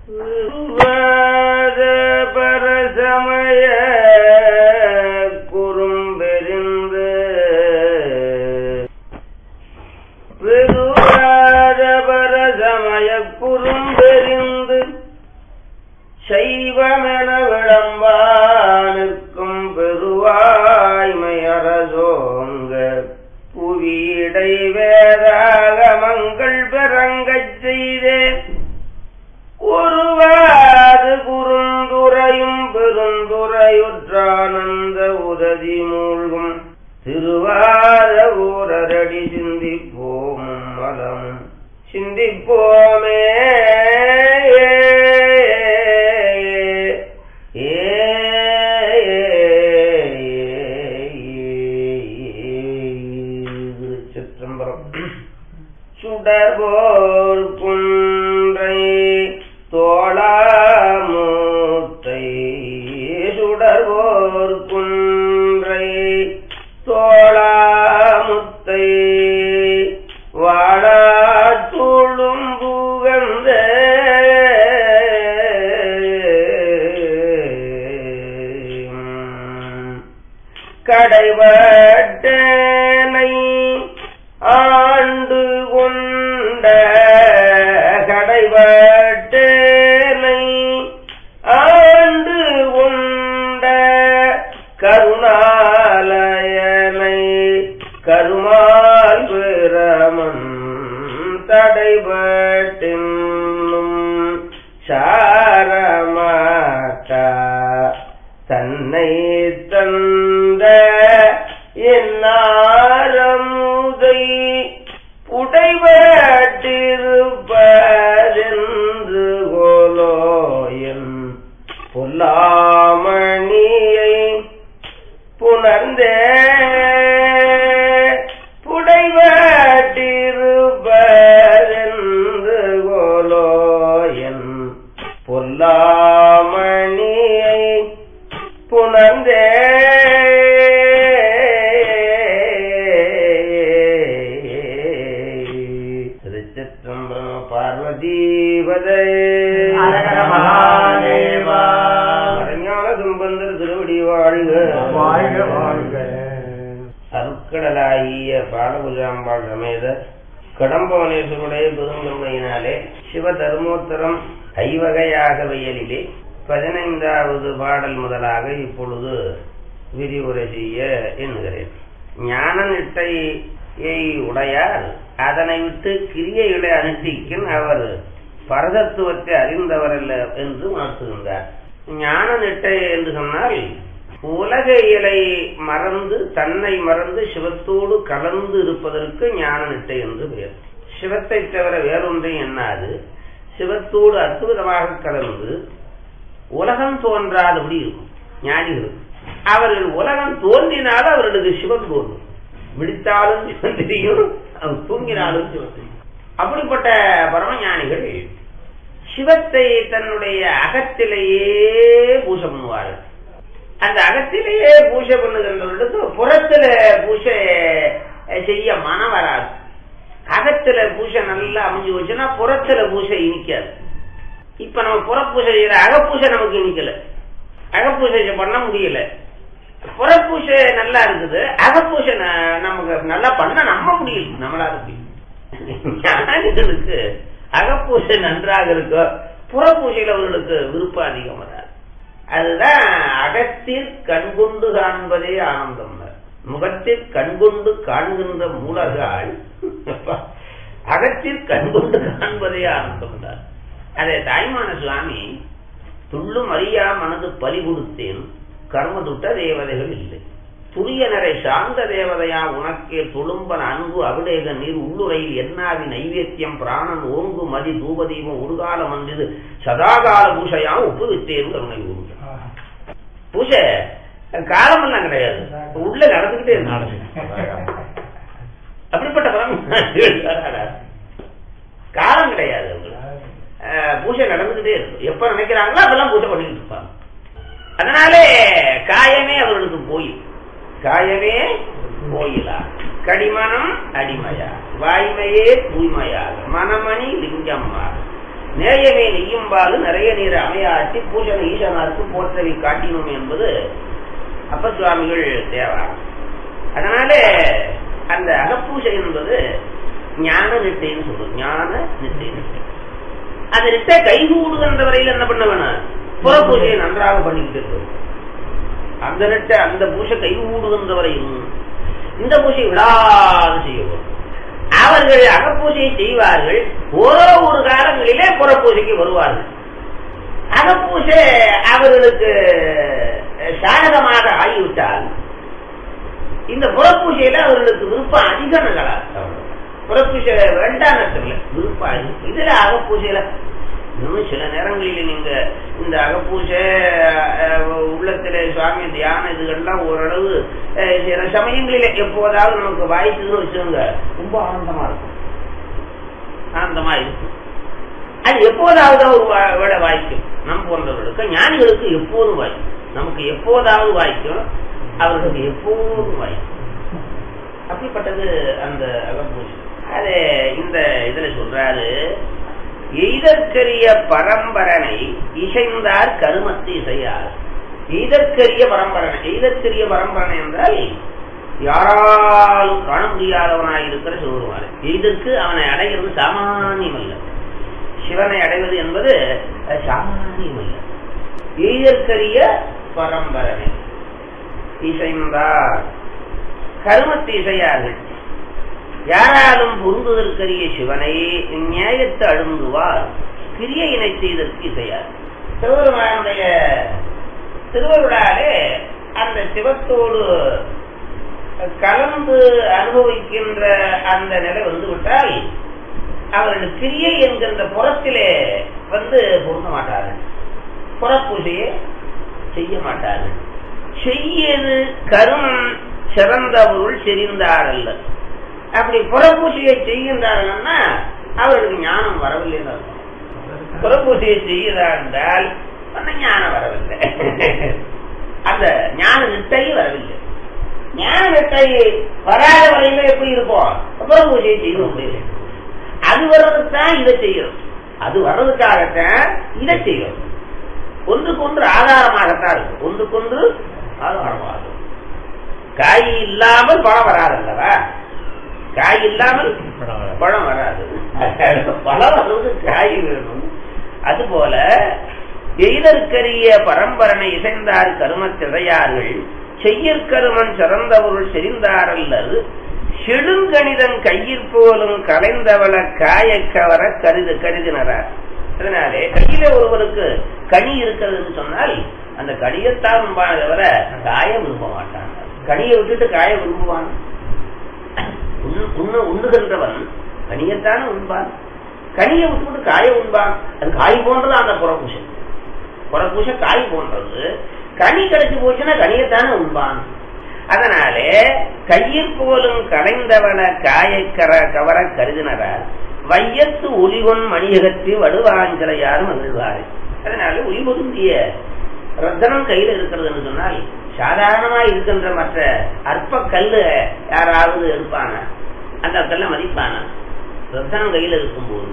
வாத பரசமய குறும்பெரிந்து பெருவாத பரசமய குறும்பெரிந்து சைவமென விளம்பா நிற்கும் பெருவாய்மை அரசோங்க புவியடை வேதாகமங்கள் பெறங்கச் செய்தேன் ஒருவாது குறுந்துரையும் பெருந்துரையுற்றானந்த உதவி மூழ்கும் திருவாத ஊரரடி சிந்திப்போம் மலமும் சிந்திப்போமே சிற்றம்பரம் சுடர்போர் குன்றை தோளாமூத்தை சுடர்போர் குன்றை தோளாமுத்தை வாழாத்துளும் புகந்த கடைவட்டனை ஆண்டு கொண்ட கடைவட்டனை ஆண்டு கொண்ட கருணாலயனை கருமால் பிரமன் தடைபட்டின்னும் சாரமாட்டா தன்னை தந்த என்னாரமுதை புடைபட்டிருப்பதென்று கோலோயன் பொல்லாமணியை புணர்ந்தே புடைபட்டிருப்பதென்று கோலோயன் பொல்லாமணியை புணர்ந்தே திருச்சிற்றம்பரம் பார்வதீபதே ஹரஹர மகாதேவா. அரஞான தும்பந்தர் திருவடி வாழ்க வாழ்க வாழ்க அருட்கடலாகிய பாலபுஜாம்பாள் சமேத கடம்பவனேஸ்வருடைய பெருங்கருணையினாலே சிவ தர்மோத்தரம் ஐவகையாகவையலிலே பதினைந்தாவது பாடல் முதலாக இப்பொழுது விரிவுரை செய்ய எண்ணுகிறேன் ஞான நிட்டையை உடையார் அதனை விட்டு கிரியைகளை அனுஷ்டிக்கின் அவர் பரதத்துவத்தை அறிந்தவர் அல்ல என்று உணர்த்துகின்றார் ஞான நிட்டை என்று சொன்னால் உலக இயலை மறந்து தன்னை மறந்து சிவத்தோடு கலந்து இருப்பதற்கு ஞான நிட்டை என்று பெயர் சிவத்தை தவிர வேறொன்றையும் எண்ணாது சிவத்தோடு அற்புதமாக கலந்து உலகம் தோன்றாதபடி இருக்கும் ஞானிகள் அவர்கள் உலகம் தோன்றினாலும் அவர்களுக்கு சிவன் தோன்றும் விழித்தாலும் சிவன் தெரியும் அவர் தூங்கினாலும் சிவன் தெரியும் அப்படிப்பட்ட பரமஞானிகள் சிவத்தை தன்னுடைய அகத்திலேயே பூஜை பண்ணுவார்கள் அந்த அகத்திலேயே பூஜை பண்ணுகின்றவர்களுக்கு புறத்துல பூஜை செய்ய மனம் வராது அகத்துல பூஜை நல்லா அமைஞ்சு வச்சுன்னா புறத்துல பூஜை இனிக்காது இப்ப நம்ம புறப்பூஜை செய்யற அகப்பூஜை நமக்கு இனிக்கல அகப்பூஜை பண்ண முடியல புறப்பூஜை நல்லா இருக்குது அகப்பூஜை ந- நமக்கு நல்லா பண்ண நம்ம முடியல நம்மளால முடியும் ஞானிகளுக்கு அகப்பூஜை நன்றாக இருக்கோ புறப்பூஜையில் அவர்களுக்கு விருப்பம் அதிகம் வராது அதுதான் அகத்தில் கண்கொண்டு காண்பதே ஆனந்தம் முகத்தில் கண்கொண்டு காண்கின்ற மூலகால் அகத்தில் கண்கொண்டு காண்பதே ஆனந்தம் தான் அதே தாய்மான சுவாமி துள்ளும் அறியா மனது பலி கொடுத்தேன் கர்ம துட்ட தேவதைகள் இல்லை துரியனரை சார்ந்த தேவதையா உனக்கே துளும்பன் அன்பு அபிடேக நீர் உள்ளுரையில் என்னாவி நைவேத்தியம் பிராணன் ஓங்கு மதி தூபதீபம் உருகாலம் வந்தது சதாகால பூஷையா ஒப்பு விட்டேன் கருணை கூறுங்க பூஜை காலமெல்லாம் கிடையாது உள்ள நடந்துகிட்டே இருந்தாலும் அப்படிப்பட்ட பரம காலம் கிடையாது அவங்களுக்கு. அஹ், பூஜை நடந்துகிட்டே இருக்கும் எப்ப நினைக்கிறாங்களோ அதெல்லாம் பூஜை பண்ணிட்டு இருப்பாங்க அதனாலே காயமே அவர்களுக்கு போயில் காயமே கோயிலா கடிமனம் அடிமையா வாய்மையே தூய்மையாக மனமணி லிங்கம்மா நேயமே நெய்யும்பாலு நிறைய நீர் அமையாட்டி பூஷண ஈசனாருக்கு போற்றவை காட்டினோம் என்பது அப்ப சுவாமிகள் தேவா அதனால அந்த அகப்பூஜை என்பது ஞான நிட்டைன்னு சொல்றோம் ஞான நிட்டை நிட்டை அந்த நிட்டை கைகூடுகின்ற வரையில் என்ன பண்ண வேணும் புற பூஜையை நன்றாக பண்ணிக்கிட்டு இருக்கணும் அந்த நிட்டை அந்த பூஜை கைகூடுகின்ற வரையும் இந்த பூஜை விடாது செய்யணும் அவர்கள் அகப்பூஜையை செய்வார்கள் ஓரோ ஒரு காலங்களிலே புறப்பூஜைக்கு வருவார்கள் அகப்பூஜை அவர்களுக்கு சாதகமாக ஆகிவிட்டால் இந்த புறப்பூஜையில அவர்களுக்கு விருப்பம் அதிகம் நகலா புறப்பூஜை வேண்டாம் இல்லை விருப்பம் அதிகம். இதுல அகப்பூஜையில இன்னும் சில நேரங்களில் நீங்க இந்த அகப்பூஜை அஹ், உள்ளத்துல சுவாமி தியானம் இதுகள்லாம் ஓரளவு அஹ், சில சமயங்களில எப்போதாவது நமக்கு வாய்க்குன்னு வச்சுருங்க ரொம்ப ஆனந்தமா இருக்கும் ஆனந்தமா இருக்கும் அது எப்போதாவது ஒரு வா- விட வாய்க்கும் நம் போன்றவர்களுக்கு ஞானிகளுக்கு எப்போதும் வாய்க்கும் நமக்கு எப்போதாவது வாய்க்கும் அவர்களுக்கு எப்போதும் வாய்க்கும் அப்படிப்பட்டது அந்த அகப்பூஜை அது இந்த இதுல சொல்றாரு எய்தற்கரிய பரம்பரனை இசைந்தார் கருமத்து இசையார் எய்தற்கரிய பரம்பரனை எய்தற்கரிய பரம்பரனை என்றால் யாராலும் காண முடியாதவனாய் இருக்கிற சிவருமாறு எய்தற்கு அவனை அடைகிறது சாமானியம் அல்ல சிவனை அடைவது என்பது அது சாமானியம் அல்ல எய்தற்கரிய பரம்பரனை இசைந்தார் கருமத்து இசையார்கள் யாராலும் பொருந்துதற்கரிய சிவனை நியாயத்தை அழுந்துவார் கிரியையினை செய்தற்கு இசையார் சிவபெருமானுடைய திருவருளாலே அந்த சிவத்தோடு கலந்து அனுபவிக்கின்ற அந்த நிலை வந்து விட்டால் அவர்கள் கிரியை என்கின்ற புறத்திலே வந்து பொருந்த மாட்டார்கள் புறப்பூஜையை செய்ய மாட்டார்கள் செய்யது கரும் சிறந்த பொருள் செறிந்தாரல்ல அப்படி புறப்பூசையை செய்கின்றார்கள்னா அவர்களுக்கு ஞானம் வரவில்லை என்று அர்த்தம். புறப்பூசையை செய்கிறார் என்றால் அந்த ஞானம் வரவில்லை அந்த ஞான நிட்டை வரவில்லை ஞான நிட்டை வராத வரையில எப்படி இருக்கும் புறப்பூசையை செய்ய முடியல அது வர்றதுக்கு தான் இதை செய்யணும் அது வர்றதுக்காகத்தான் இதை செய்யணும் ஒன்றுக்கொன்று ஆதாரமாகத்தான் இருக்கும் ஒன்றுக்கொன்று ஆதாரமாக இருக்கும். காய் இல்லாமல் பழம் வராது அல்லவா காய் இல்லாமல் பழம் வராது பழம் வருவது காய் வேணும் அதுபோல எய்தற்கரிய பரம்பரனை இசைந்தார் கருமச் சிதையார்கள் செய்யற்கருமன் சிறந்த பொருள் செறிந்தாரல்லது செடுங்கணிதன் கையிற் போலும் கலைந்தவள காயக்கவர கருது கருதினரார் அதனாலே கையில ஒருவருக்கு கனி இருக்கிறதுன்னு சொன்னால் அந்த கனியத்தான் விரும்பான தவிர காய விரும்ப மாட்டான் கனியை விட்டுட்டு காய விரும்புவான் உண்ணு- உண்ணு- உண்ணுகின்றவன் கனியத்தானே உண்பான் கனியை விட்டுவிட்டு காய உண்பான் அது காய் போன்றது அந்த புறப்பூசை புறப்பூசை காய் போன்றது கனி கிடைச்சு போச்சுன்னா கனியத்தானே உண்பான் அதனாலே கையிற் போலும் கலைந்தவன காயக்கர கவர கருதினரார் வையத்து ஒளிவன் மணியகத்தி வடுவாஞ்சலையார் மகிழ்வாரு அதனால ஒளி பொருந்திய ரத்தனம் கையில இருக்கிறதுன்னு சொன்னால் சாதாரணமா இருக்கின்ற மற்ற அற்ப கல்லு யாராவது எடுப்பானா அந்த கல்ல மதிப்பானா ரத்தனம் கையில இருக்கும்போது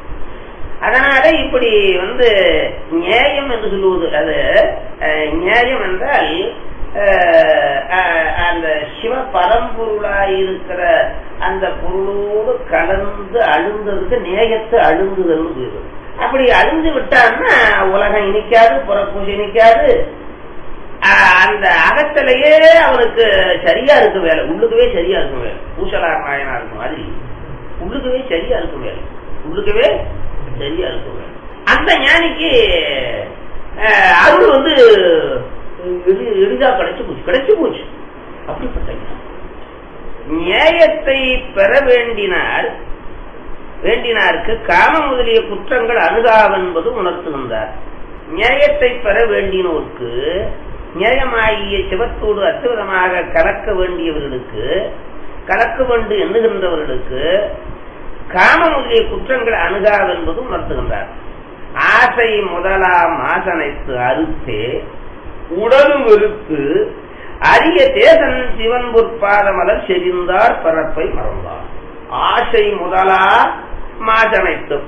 அதனால இப்படி வந்து நியாயம் என்று சொல்லுவது அது அஹ், நியாயம் என்றால் அஹ், அஹ், அந்த சிவ பரம்பொருளாய் இருக்கிற அந்த பொருளோடு கலந்து அழுந்ததுக்கு நேயத்தை அழுந்துதல் பேரு அப்படி அழுந்து விட்டான்னா உலகம் இனிக்காது புறப்பூசி இனிக்காது ஆஹ் அந்த அகத்திலேயே அவனுக்கு சரியா இருக்கும் வேலை உள்ளுக்கவே சரியா இருக்கும் வேலை பூசலார் நாயனா இருக்கும் மாதிரி உள்ளுக்கவே சரியா இருக்கும் வேலை உள்ளுக்கவே சரியா இருக்கும் வேலை அந்த ஞானிக்கு ஆஹ், அருள் வந்து எளி- எளிதா கிடைச்சு போச்சு கிடைச்சு போச்சு அப்படிப்பட்ட ஞானம். நியாயத்தை பெற வேண்டினார் வேண்டினாருக்கு காம முதலிய குற்றங்கள் அணுகாவென்பது உணர்த்துகின்றார் நியாயத்தை பெற வேண்டினோருக்கு நியாயமாகிய சிவத்தோடு அற்புதமாக கலக்க வேண்டியவர்களுக்கு கலக்க வேண்டு எண்ணுகின்றவர்களுக்கு காம முதலிய குற்றங்கள் அணுகாவென்பது உணர்த்துகின்றார் ஆசை முதலாம் ஆசனைத்து அறுத்தே உடலும் வெறுத்து அரிய தேசன் சிவன் பொற்பாத மலர் செறிந்தார் பரப்பை மறந்தார் ஆசை முதலா மாசனைத்தும்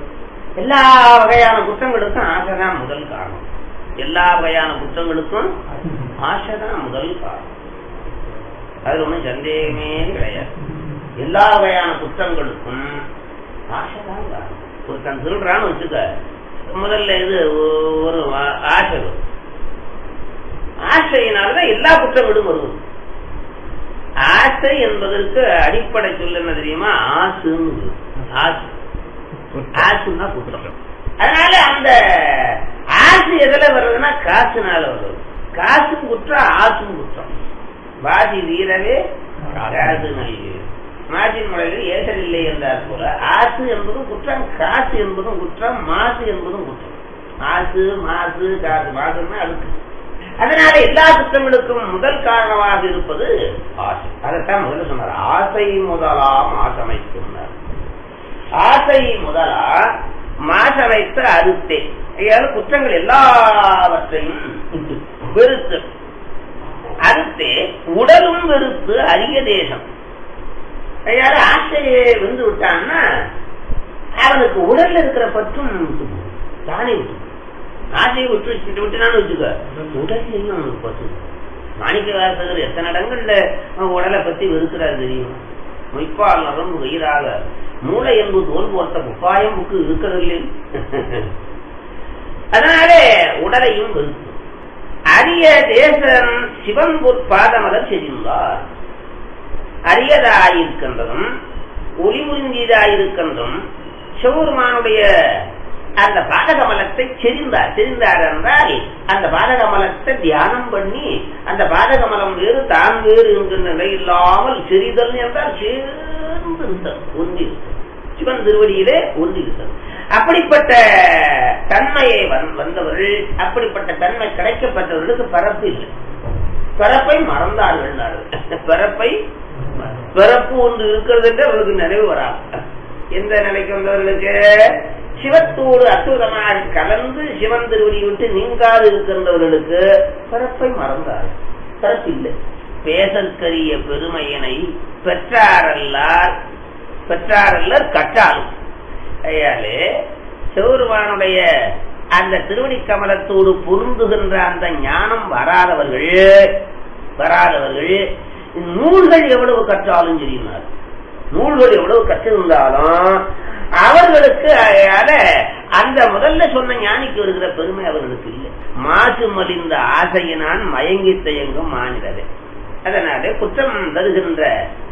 எல்லா வகையான குற்றங்களுக்கும் ஆசைதான் முதல் காரணம் எல்லா வகையான குற்றங்களுக்கும் ஆசைதான் முதல் காரணம் அதுல ஒண்ணும் சந்தேகமே கிடையாது எல்லா வகையான குற்றங்களுக்கும் ஆசைதான் காரணம் ஒருத்தன் திருடுறான்னு வச்சுக்க முதல்ல இது ஒரு ஆ- ஆசை வரும் ஆசையினாலதான் எல்லா குற்றங்களும் வருவது ஆசை என்பதற்கு அடிப்படை சொல் என்ன தெரியுமா ஆசுன்னு ஆசு ஆசுன்னா குற்றம் அதனால அந்த ஆசு எதுல வர்றதுன்னா காசுனால வருது காசும் குற்றம் ஆசும் குற்றம் வாதி வீரவே காசு நல்கு மாசின் முறையில் ஏசல் இல்லை என்றார் போல ஆசு என்பதும் குற்றம் காசு என்பதும் குற்றம் மாசு என்பதும் குற்றம் ஆசு மாசு காசு மாசுன்னா அதுக்கு அதனால எல்லா குற்றங்களுக்கும் முதல் காரணமாக இருப்பது ஆசை அதைத்தான் முதல்ல சொன்னார் ஆசை முதலாம் ஆசமைத்துள்ளார் ஆசை முதலா மாசமைத்த அறுத்தே ஐயாவது குற்றங்கள் எல்லாவற்றையும் வெறுத்து அறுத்தே உடலும் வெறுத்து அரிய தேசம் ஐயாவது ஆசையை வெந்து விட்டான்னா அவனுக்கு உடல்ல இருக்கிற பற்றும் விட்டு போகும். தானே விட்டு போகும். ஆசையை விட்டு வச்சுட்டு விட்டுனான்னு வச்சுக்க உடல்லையும் அவனுக்கு பற்று மாணிக்க வாசகர் எத்தனை இடங்கள்ல அவன் உடலை பத்தி வெறுக்கிறார் தெரியும் மொய்ப்பால் நரம்பு வயிறாக மூளை என்பது தோல் போர்த்த உப்பாயம் புக்கு இருக்கிறதில்லை அதனாலே உடலையும் வெறுக்கும் அரிய தேசம் சிவன் பாதமலர் செறிந்தார் அரியதாயிருக்கின்றதும் ஒளி முறிந்ததாயிருக்கின்றும் சிவபெருமானுடைய அந்த பாதகமலத்தை செறிந்தார் செறிந்தார் என்றால் அந்த பாதகமலத்தை தியானம் பண்ணி அந்த பாதகமலம் வேறு தான் வேறு என்கிற நிலை இல்லாமல் செறிதல் என்றால் சேர்ந்து இருந்தது ஒன்றி சிவன் திருவடியிலே ஒன்றி இருந்தது அப்படிப்பட்ட தன்மையை வந்- வந்தவர்கள் அப்படிப்பட்ட தன்மை கிடைக்கப்பட்டவர்களுக்கு பரப்பு இல்லை பிறப்பை மறந்தார்கள் பிறப்பை பிறப்பு ஒன்று இருக்கிறது என்று அவர்களுக்கு நினைவு வராது எந்த நிலைக்கு வந்தவர்களுக்கு சிவத்தோடு அற்புதமாக கலந்து சிவன் திருவடி விட்டு நீங்காது இருக்கின்றவர்களுக்கு பிறப்பை மறந்தார் பிறப்பு இல்லை பேசற்கரிய பெருமையினை பெற்றாரல்லார் பெற்றாரல்லர் கற்றாலும் ஐயாலே சிவருமானுடைய அந்த திருவடி கமலத்தோடு பொருந்துகின்ற அந்த ஞானம் வராதவர்கள் வராதவர்கள் நூல்கள் எவ்வளவு கற்றாலும் சரியினார் நூல்கள் எவ்வளவு கற்றிருந்தாலும் அவர்களுக்கு அதால அந்த முதல்ல சொன்ன ஞானிக்கு வருகிற பெருமை அவர்களுக்கு இல்லை மாசு மலிந்த ஆசையினான் மயங்கி தயங்கும் மாநிலரே அதனாலே குற்றம் தருகின்ற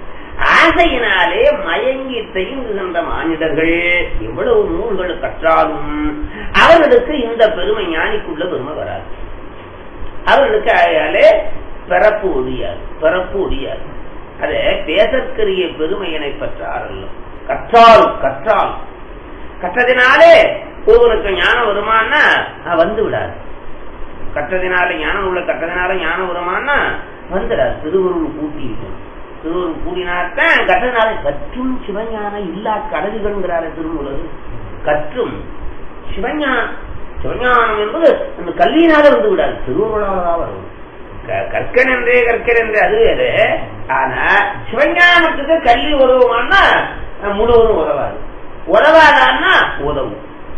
ஆசையினாலே மயங்கி தயங்குகின்ற மானிடர்கள் எவ்வளவு நூல்கள் கற்றாலும் அவர்களுக்கு இந்த பெருமை ஞானிக்குள்ள பெருமை வராது அவர்களுக்கு ஆகையாலே பிறப்பு ஒழியாது பிறப்பு ஒழியாது அது பேசற்கரிய பெருமையினை பெற்றாரல்ல கற்றால் கற்றால் கற்றதினாலே ஒருவனுக்கு ஞானம் வருமானா அஹ், வந்து விடாது கற்றதினால ஞானம் உள்ள கற்றதினால ஞானம் வருமானா வந்துடாது திருவருள் கூட்டி இருக்கும் திருவருள் கூடினாத்தான் கற்றதினால கற்றும் சிவஞானம் இல்லா கடல்கள்ங்கிறார திருமூலர் கற்றும் சிவஞானம் சிவஞானம் என்பது அந்த கல்வியினால வந்து விடாது திருவருளாலதான் வரும் க- கற்கன் என்றே கற்கன் என்றே அது வேறு ஆனா சிவஞானத்துக்கு கல்வி உதவுமான்னா அஹ், முழுவதும் உதவாது உதவாதான்னா உதவும்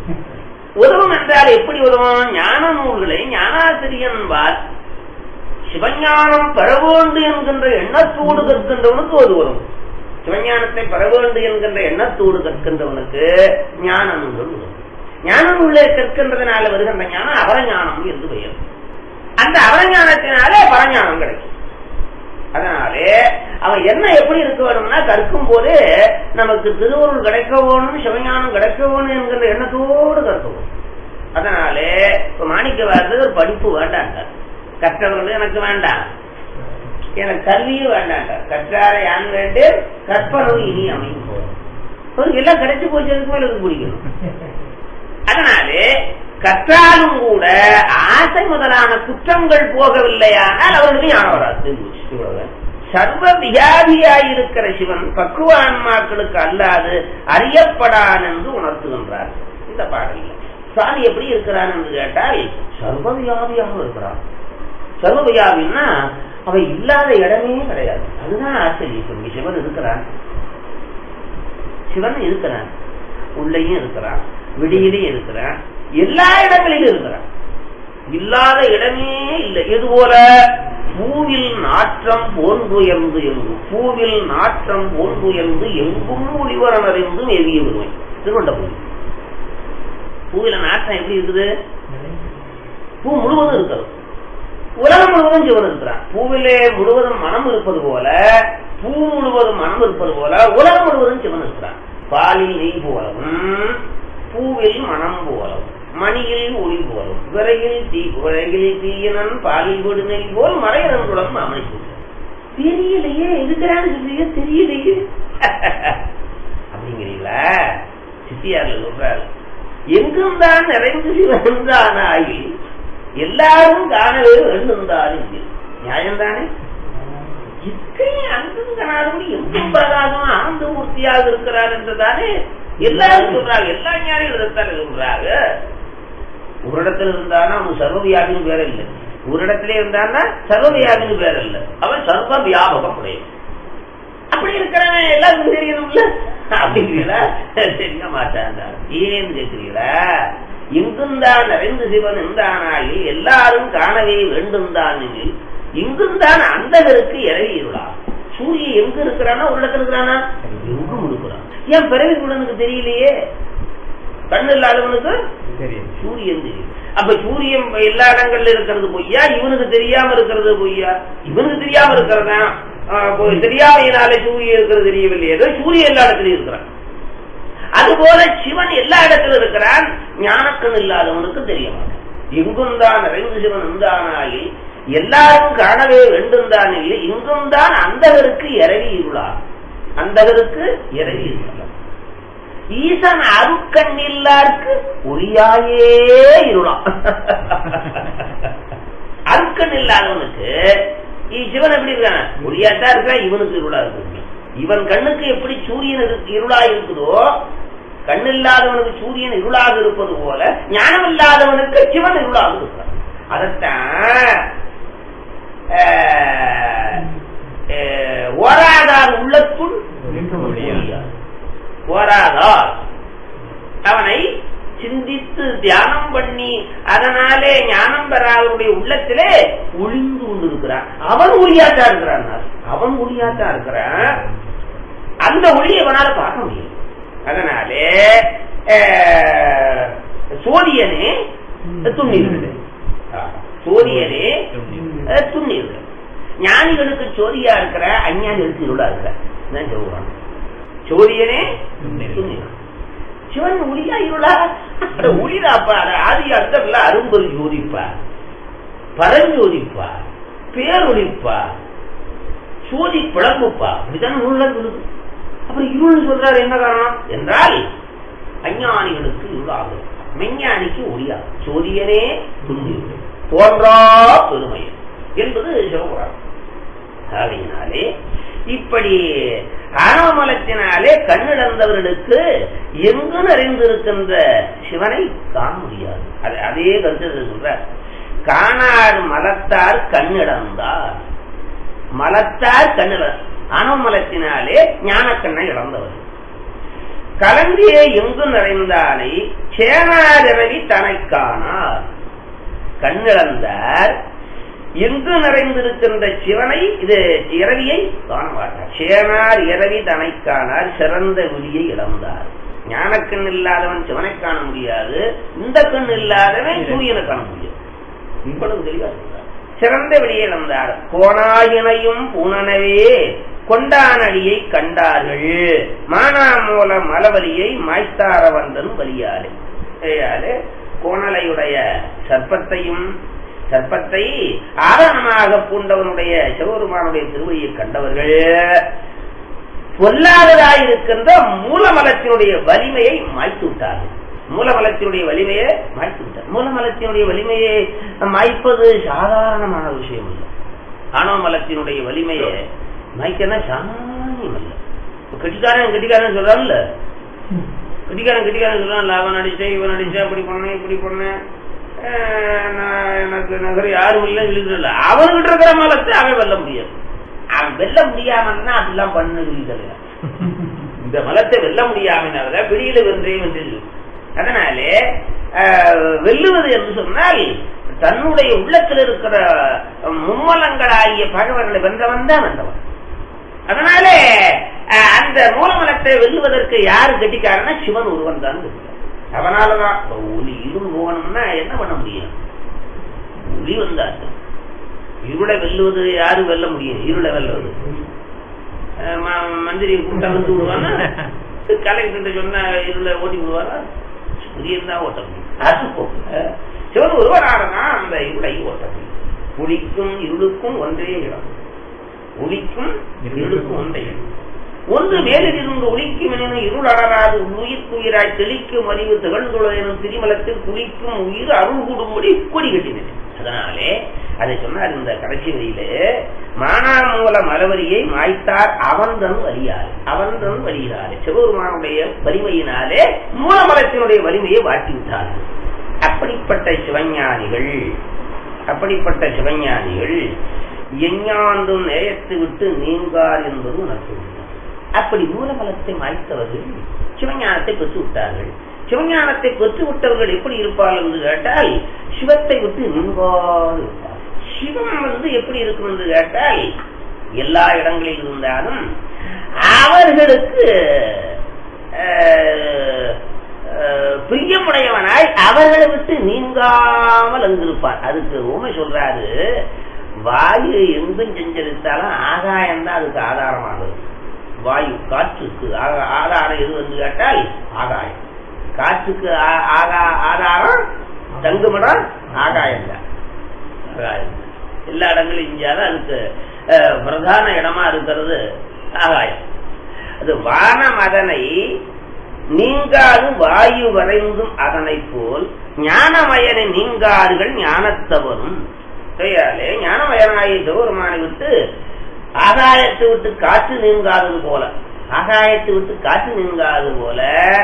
உதவும் என்றால் எப்படி உதவும் ஞான நூல்களை ஞானாசிரியன்பால் சிவஞானம் பெற வேண்டும் என்கின்ற எண்ணத்தோடு கற்கின்றவனுக்கு ஒரு வரும் சிவஞானத்தை பெற வேண்டும் என்கின்ற எண்ணத்தோடு கற்கின்றவனுக்கு ஞான நூல்கள் உதவும் ஞான நூலை கற்கின்றதுனால வருகின்ற ஞானம் அபரஞானம் என்று பெயர் அந்த அபரஞானத்தினாலே பரஞானம் கிடைக்கும் அதனாலே அவன் என்ன எப்படி இருக்க வேணும்னா கற்கும் போது நமக்கு திருவருள் கிடைக்க வேணும் சிவஞானம் கிடைக்க வேணும் என்கிற எண்ணத்தோடு கற்க வேணும் அதனாலே இப்ப மாணிக்க வாசகர் படிப்பு வேண்டாண்டார் கற்றவர்கள் எனக்கு வேண்டாம் எனக்கு கல்வியும் வேண்டாண்டார் கற்றார யான் வேண்டு கற்பனவு இனி அமையும் போதும் அவருக்கு எல்லாம் கிடைச்சு போச்சு அதுக்கு மேல எனக்கு பிடிக்கணும் அதனாலே கற்றாலும் கூட ஆசை முதலான குற்றங்கள் போகவில்லையானால் அவர்களுக்கு ஞானம் வராது தெரிஞ்சு வச்சு, இவ்வளவுதான். சர்வ வியாதியாயிருக்கிற சிவன் பக்குவ ஆன்மாக்களுக்கு அல்லாது அறியப்படான் என்று உணர்த்துகின்றார் இந்த பாடலில் சுவாமி எப்படி இருக்கிறான் என்று கேட்டால் சர்வ வியாதியாக இருக்கிறான் சர்வ வியாதின்னா அவை இல்லாத இடமே கிடையாது அதுதான் ஆச்சரியம் இப்ப இங்க சிவன் இருக்கிறான் சிவன் இருக்கிறான் உள்ளேயும் இருக்கிறான் வெளியிலையும் இருக்கிறான் எல்லா இடங்களிலும் இருக்கிறான் இல்லாத இடமே இல்லை இது போல பூவில் நாற்றம் போன்றுயர்ந்து எங்கும் பூவில் நாற்றம் போன்றுயர்ந்து எங்கும் ஒளிவரன் அறிந்து எவிய விடுமை திருவண்ட பூமி பூவில நாற்றம் எப்படி இருக்குது பூ முழுவதும் இருக்கிறது உலகம் முழுவதும் சிவன் இருக்கிறான் பூவிலே முழுவதும் மனம் இருப்பது போல பூ முழுவதும் மனம் இருப்பது போல உலகம் முழுவதும் சிவன் இருக்கிறான் பாலில் நெய் போலவும் பூவில் மனம் போலவும் மணியில் ஒளி போலும் விரையில் தீ விரையில் தீயனன் பாலில் விடு நெய் போல் மறையனன்குளம் அமைப்பு தெரியலையே இருக்கிறான்னு சொல்லியே தெரியலையே அப்படிங்கிறீங்களா சித்தியார்ல சொல்றாரு எங்கும் தான் நிறைந்து சிவந்தானாகி எல்லாரும் காணவே வேண்டும்தாலும் நியாயம்தானே இத்தனை அங்கும் காணாதபடி எங்கும் பிரகாசம் ஆனந்த மூர்த்தியாக இருக்கிறார் என்றுதானே எல்லாரும் சொல்றாங்க எல்லா ஞானிகளும் இதைத்தானே சொல்றாங்க ஒரு இடத்துல இருந்தானா அவன் சர்வவியாபின்னு பேர இல்லை ஒரு இடத்துல இருந்தான்னா சர்வவியாபின்னு பேர இல்லை அவன் சர்வ வியாபகம் உடையவன் அப்படி இருக்கிறவன் எல்லாருக்கும் தெரியணும்ல அப்படிங்கிறீங்களா தெரிய மாட்டான் ஏன்னு கேட்கிறீங்களா எங்கும் தான் நிறைந்து சிவன் என்றானாயில் எல்லாரும் காணவே வேண்டும் தான் இங்கும் தான் அந்தகருக்கு இறவி இருளா சூரியன் எங்க இருக்கிறானா ஒரு இடத்துல இருக்கிறானா எங்கும் இருக்கிறான் ஏன் பிறவி குடனுக்கு தெரியலையே கண்ணு இல்லாதவனுக்கு சூரியன் தெரியும் அப்ப சூரியன் எல்லா இடங்கள்ல இருக்கிறது பொய்யா இவனுக்கு தெரியாம இருக்கிறது பொய்யா இவனுக்கு தெரியாம இருக்கிறதா தெரியாமையினாலே சூரியன் இருக்கிறது தெரியவில்லையே ஏதோ சூரியன் எல்லா இடத்துலயும் இருக்கிறான் அதுபோல சிவன் எல்லா இடத்துல இருக்கிறான் ஞானக்கண் இல்லாதவனுக்கு தெரிய மாட்டான் எங்கும் தான் நிறைந்து சிவன் இருந்தானாகி எல்லாரும் காணவே வேண்டும் தான் இல்லை இங்கும் தான் அந்தகருக்கு இறவி இருளா அந்தகருக்கு இறவி இருளா ஈசன் அருக்கண் இல்லாருக்கு ஒளியாயே இருளாம் அருக்கண் இல்லாதவனுக்கு சிவன் எப்படி இருக்கான ஒளியாத்தான் இருக்கிறான் இவனுக்கு இருளா இருக்கு இவன் கண்ணுக்கு எப்படி சூரியன் இருளா இருக்குதோ கண்ணில்லாதவனுக்கு சூரியன் இருளாக இருப்பது போல ஞானம் இல்லாதவனுக்கு சிவன் இருளாக இருக்கிறான் அதத்தான் ஓராதார் உள்ளத்துள் ஓராதார் அவனை சிந்தித்து தியானம் பண்ணி அதனாலே ஞானம் பெறாதவருடைய உள்ளத்திலே ஒளிந்து கொண்டிருக்கிறான் அவன் ஒளியாத்தான் இருக்கிறான் அவன் ஒளியாத்தான் இருக்கிறான் அந்த ஒளியை அவனால பார்க்க முடியும் அதனாலே சோதியனே துண்ணீர்கள் சோதியனே துண்ணீர்கள் ஞானிகளுக்கு சோதியா இருக்கிற அஞ்ஞானிகளுக்கு இருளா இருக்கிற சொல்லுவான் சோதியனே துண்ணீர்கள் சிவன் ஒளியா இருளா ஒளிதாப்பா ஆதி அர்த்தம் அரும்பொரு ஜோதிப்பா பரஞ்சோதிப்பா பேரொழிப்பா சோதி பிளம்புப்பா அப்படித்தான் நூல்ல சொல்லுது அப்புறம் இருள் சொல்றாரு என்ன காரணம் என்றால் அஞ்ஞானிகளுக்கு இருளாகும் மெஞ்ஞானிக்கு ஒளியா சோதியனே துண்டி தோன்றா பெருமை என்பது சிவபுராணம் ஆகையினாலே இப்படி ஆணவமலத்தினாலே கண்ணிழந்தவர்களுக்கு எங்கு நிறைந்திருக்கின்ற சிவனை காண முடியாது அதே கருத்து சொல்ற காணார் மலத்தார் கண்ணிழந்தார் மலத்தார் கண்ணிழ அணுமலத்தினாலே ஞானக்கண்ணை இழந்தவர் கலந்திய எங்கு நிறைந்தாலை சேனாரவி தனை காணார் கண்ணிழந்தார் எங்கு நிறைந்திருக்கின்ற சிவனை இது இரவியை காண மாட்டார் சேனார் இரவி தனை காணார் சிறந்த விழியை இழந்தார் ஞானக்கண் இல்லாதவன் சிவனை காண முடியாது இந்த கண் இல்லாதவன் சூரியனை காண முடியாது இவ்வளவு தெளிவா சொல்றார் சிறந்த வெளியே இழந்தார் கோணாயினையும் பூனனவே கொண்டானடியை கண்டார்கள் மானாமூல மலவலியை மாய்த்தார வந்தன் வலியாலே கோணலையுடைய சர்ப்பத்தையும் சர்ப்பத்தை ஆரணமாக பூண்டவனுடைய சிவபெருமானுடைய திருவையை கண்டவர்கள் பொல்லாததாயிருக்கின்ற மூலமலத்தினுடைய வலிமையை மாய்த்து விட்டார்கள் மூலமலத்தினுடைய வலிமையை மாய்த்து விட்டார் மூலமலத்தினுடைய வலிமையை மாய்ப்பது சாதாரணமான விஷயம் இல்லை ஆணவ மலத்தினுடைய வலிமையை மாய்க்கனா சாமானியம் இல்லை கெட்டிக்காரன் கெட்டிக்காரன் சொல்றான்ல கெட்டிக்காரன் கெட்டிக்காரன் சொல்றான் அவன் அடிச்சேன் இவன் அடிச்சேன் அப்படி பண்ணேன் இப்படி பண்ணேன் எனக்கு நகர் யாரும் இல்லை சொல்லிட்டு அவன்கிட்ட இருக்கிற மலத்தை அவன் வெல்ல முடியாது அவன் வெல்ல முடியாமன்னா அதெல்லாம் பண்ண சொல்லித்தல இந்த மலத்தை வெல்ல முடியாமல் பிடியில வென்றேன் என்று அதனாலே ஆஹ், வெல்லுவது என்று சொன்னால் தன்னுடைய உள்ளத்தில் இருக்கிற மும்மலங்களாகிய பகவர்களை வென்றவன் தான் வென்றவன் அதனாலே அஹ், அந்த மூலமலத்தை வெல்லுவதற்கு யாரு கட்டிக்காரன்னா சிவன் ஒருவன் தான் கட்டிக்காரன். அவனாலதான் இப்ப ஒளி இருள் போகணும்னா என்ன பண்ண முடியும் ஒளி வந்தாச்சு இருளை வெல்லுவது யாரு வெல்ல முடியும் இருளை வெல்லுவது அஹ், ம- மந்திரி கூட்டா வந்து விடுவானா கலெக்டர் சொன்னா இருளை ஓட்டி விடுவாரா சூரியன் தான் ஓட்ட முடியும் அது போல சிவன் ஒருவரானா அந்த இருளை ஓட்ட முடியும் ஒளிக்கும் இருளுக்கும் ஒன்றே இடம் ஒளிக்கும் இருளுக்கும் ஒன்றே இடம் ஒன்று மேலில் இருந்து ஒளிக்கும் எனும் இருள் அடராது உயிர்க்குயிராய் தெளிக்கும் அறிவு திகழ்ந்துள்ள எனும் திருமலத்தில் குளிக்கும் உயிர் அருள் கூடும்படி கொடி கட்டினது அதனாலே அதை சொன்னார் இந்த கடைசி வரியிலே மானாமூல மலவரியை மாய்த்தார் அவன்தன் வலியார் அவன்தன் வலியார் சிவபெருமானுடைய வலிமையினாலே மூலமலத்தினுடைய வலிமையை வாட்டி விட்டார்கள் அப்படிப்பட்ட சிவஞானிகள் அப்படிப்பட்ட சிவஞானிகள் எஞ்ஞாண்டும் நேயத்தை விட்டு நீங்கார் என்பது உனக்கு உண்மை. அப்படி மூலமலத்தை மாய்த்தவர்கள் சிவஞானத்தை பெற்று விட்டார்கள் சிவஞானத்தை பெற்று விட்டவர்கள் எப்படி இருப்பார்கள் என்று கேட்டால் சிவத்தை விட்டு நீங்காது இருப்பார்கள் சிவம் வந்து எப்படி இருக்கும் என்று கேட்டால் எல்லா இடங்களில் இருந்தாலும் அவர்களுக்கு அஹ், அஹ், பிரியமுடையவனாய் அவர்களை விட்டு நீங்காமல் அங்கிருப்பார் அதுக்கு உண்மை சொல்றாரு வாயு எங்கும் செஞ்சரித்தாலும் ஆகாயம் தான் அதுக்கு ஆதாரமாகுது வாயு காற்றுக்கு ஆகா- ஆதாரம் எது வந்து கேட்டால் ஆகாயம் காற்றுக்கு ஆ- ஆகா- ஆதாரம் தங்குமிடம் ஆகாயம் தான் ஆகாயம் எல்லா இடங்களும் இந்தியாவில் அதுக்கு அஹ், பிரதான இடமா இருக்கிறது ஆகாயம் அது வானம் அதனை நீங்காது வாயு வரைந்தும் அதனை போல் ஞானமயனை நீங்கார்கள் ஞானத்தவரும் கையாலே ஞானமயனாகிய சிவபெருமானை விட்டு ஆகாயத்தை விட்டு காற்று நீங்காதது போல ஆகாயத்தை விட்டு காற்று நீங்காதது போல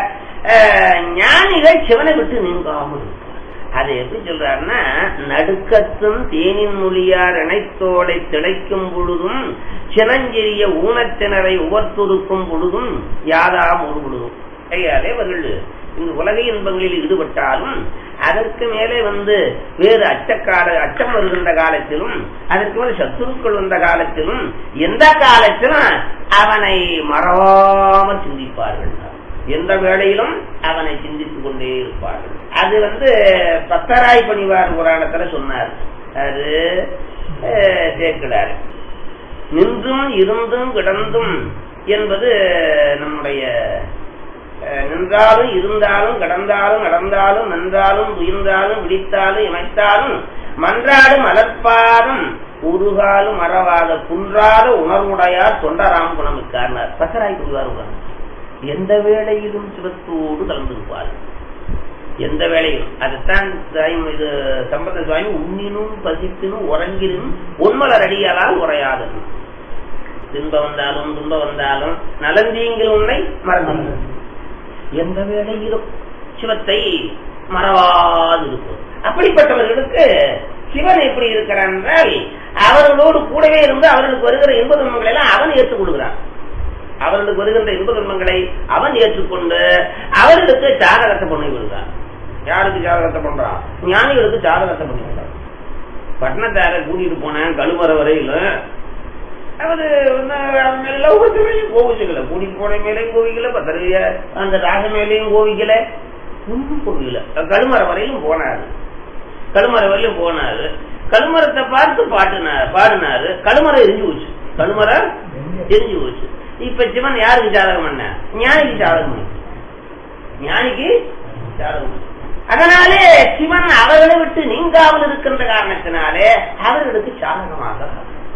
அஹ், ஞானிகள் சிவனை விட்டு நீங்காமல் இருப்பார் அது எப்படி சொல்றாருன்னா நடுக்கத்தும் தேனின் மொழியார் இணைத்தோடை திளைக்கும் பொழுதும் சினஞ்செறிய ஊனத்தினரை உவர்த்தொடுக்கும் பொழுதும் யாதாம் ஒரு பொழுதும் கையாலே அவர்கள் இந்த உலக இன்பங்களில் ஈடுபட்டாலும் அதற்கு மேலே வந்து வேறு அச்சக்கால அச்சம் வருகின்ற காலத்திலும் அதற்கு மேலே சத்துருக்கள் வந்த காலத்திலும் எந்த காலத்திலும் அவனை மறவாமல் சிந்திப்பார்கள் எந்த வேளையிலும் அவனை சிந்தித்துக் கொண்டே இருப்பார்கள் அது வந்து பத்தராய் பணிவார் புராணத்துல சொன்னார் அது அஹ், சேர்க்கிறார் நின்றும் இருந்தும் கிடந்தும் என்பது நம்முடைய அஹ், நின்றாலும் இருந்தாலும் கடந்தாலும் நடந்தாலும் நின்றாலும் துயின்றாலும் விழித்தாலும் இமைத்தாலும் மன்றாடும் மலர்ப்பாதம் உருகாலும் மறவாத குன்றாத உணர்வுடையார் தொண்டராம் குணமிக்கார்னார் பத்தராய் பணிவார் புராணம் எந்த வேளையிலும் சிவத்தோடு கலந்திருப்பார்கள் எந்த வேளையிலும் அதுதான் சுவாமி இது சம்பந்த சுவாமி உண்ணினும் பசிப்பினும் உறங்கினும் உண்மலர் அடியாலால் உரையாதன் துன்பம் வந்தாலும் துன்பம் வந்தாலும் நலந்தீங்கில் உன்னை மறந்து எந்த வேளையிலும் சிவத்தை மறவாது இருக்கும் அப்படிப்பட்டவர்களுக்கு சிவன் எப்படி இருக்கிறான் என்றால் அவர்களோடு கூடவே இருந்து அவர்களுக்கு வருகிற இன்ப துன்பங்களை எல்லாம் அவன் ஏற்றுக் கொடுக்கிறான் அவர்களுக்கு வருகின்ற இன்ப துன்பங்களை அவன் ஏற்றுக்கொண்டு அவர்களுக்கு ஜாதகத்தை பண்ணி விடுகிறான் யாருக்கு ஜாதகத்தை பண்றான் ஞானிகளுக்கு ஜாதகத்தை பண்ணி விடுறான் பட்டணத்தார கூட்டிட்டு போனேன் கழுவற வரையில அவரு வந்து அவன் மேல ஒவ்வொருத்த மேலையும் கோவிச்சுக்கல கூட்டிட்டு போன மேலையும் கோவிக்கல பத்திரிகைய அந்த ராக மேலையும் கோவிக்கல ஒன்றும் கோவிக்கல கழுமர வரையிலும் போனாரு கழுமர வரையிலும் போனாரு கழுமரத்தை பார்த்து பாட்டுனாரு பாடினாரு கழுமரம் எரிஞ்சு போச்சு கழுமரம் எரிஞ்சு போச்சு இப்ப சிவன் யாருக்கு ஜாதகம் பண்ண ஞானிக்கு ஜாதகம் பண்ண ஞானிக்கு ஜாதகம் பண்ண. அதனாலே சிவன் அவர்களை விட்டு நீங்காமல் இருக்கின்ற காரணத்தினாலே அவர்களுக்கு சாதகமாக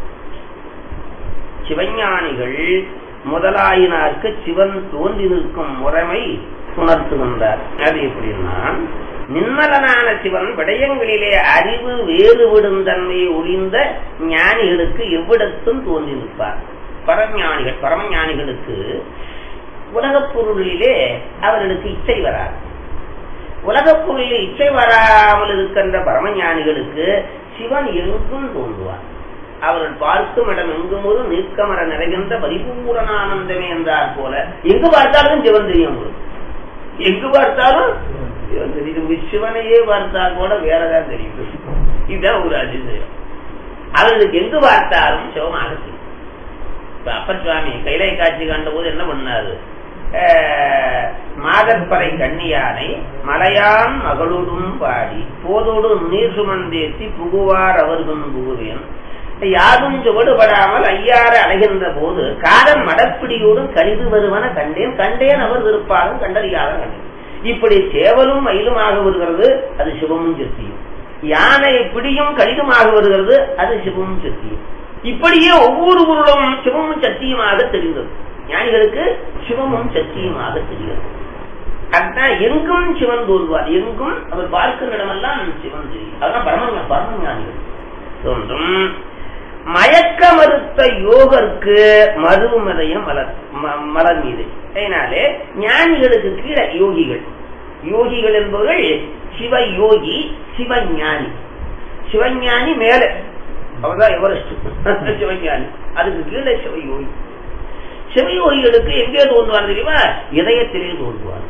சிவஞானிகள் முதலாயினாருக்கு சிவன் தோன்றி நிற்கும் முறைமை உணர்த்துகின்றார் அது எப்படின்னா நிம்மலனான சிவன் விடயங்களிலே அறிவு வேறுவிடும் தன்மையை ஒளிந்த ஞானிகளுக்கு எவ்விடத்தும் தோன்றி நிற்பார் பரஞானிகள் பரமஞானிகளுக்கு உலகப் பொருளிலே அவர்களுக்கு இச்சை வராது உலகப் பொருளில் இச்சை வராமல் இருக்கின்ற பரமஞானிகளுக்கு சிவன் எங்கும் தோன்றுவார் அவர்கள் பார்க்கும் இடம் எங்கும் ஒரு நீக்கமர நிறைகின்ற பரிபூரணானந்தமே என்றார் போல எங்கு பார்த்தாலும் சிவன் தெரியும் உங்களுக்கு எங்கு பார்த்தாலும் சிவன் தெரியும் உங்க சிவனையே பார்த்தா கூட வேறதான் தெரியும் இதுதான் ஒரு அதிசயம் அவர்களுக்கு எங்கு பார்த்தாலும் சிவமாக தெரியும் இப்ப அப்பர் சுவாமி கைலை காட்சி கண்ட போது என்ன பண்ணாரு அஹ், மாதற்பறை கண்ணியானை மலையான் மகளோடும் பாடி போதோடு நீர் சுமந்தேத்தி புகுவார் அவர்கும் புகுவேன் யாரும் சுவடுபடாமல் ஐயாறு அலைகின்ற போது காதம் மடப்பிடியோடும் கழிவு வருவன கண்டேன் கண்டேன் அவர் விருப்பாலும் கண்டறியாத கண்டேன் இப்படி சேவலும் மயிலுமாக வருகிறது அது சிவமும் சக்தியும் யானை பிடியும் கடிதமாக வருகிறது அது சிவமும் சக்தியும் இப்படியே ஒவ்வொரு பொருளும் சிவமும் சக்தியுமாக தெரிந்தது ஞானிகளுக்கு சிவமும் சக்தியுமாக தெரிகிறது அதுதான் எங்கும் சிவன் தோல்வார் எங்கும் அவர் பார்க்கிற இடமெல்லாம் சிவன் தெரியும் அதான் பரம பரம ஞானிகள் தோன்றும் மயக்க மறுத்த யோகருக்கு மருமதயம் மலர் ம- மலர் மீது அதனாலே ஞானிகளுக்கு கீழே யோகிகள் யோகிகள் என்பவர்கள் சிவ யோகி சிவஞானி சிவஞானி மேலே அவர்தான் எவரெஸ்ட் சிவஞானி அதுக்கு கீழே சிவயோகி சிவயோகிகளுக்கு எங்கே தோன்றுவார் தெரியுமா இதயத்திலே தோன்றுவார்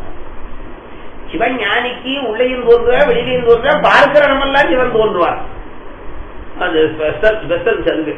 சிவஞானிக்கு உள்ளேயும் தோன்றுவார் வெளியிலையும் தோன்றுவார் பார்க்கிற இடமெல்லாம் சிவன் தோன்றுவார் அது ஸ்பெஷல் ஸ்பெஷல் சலுகை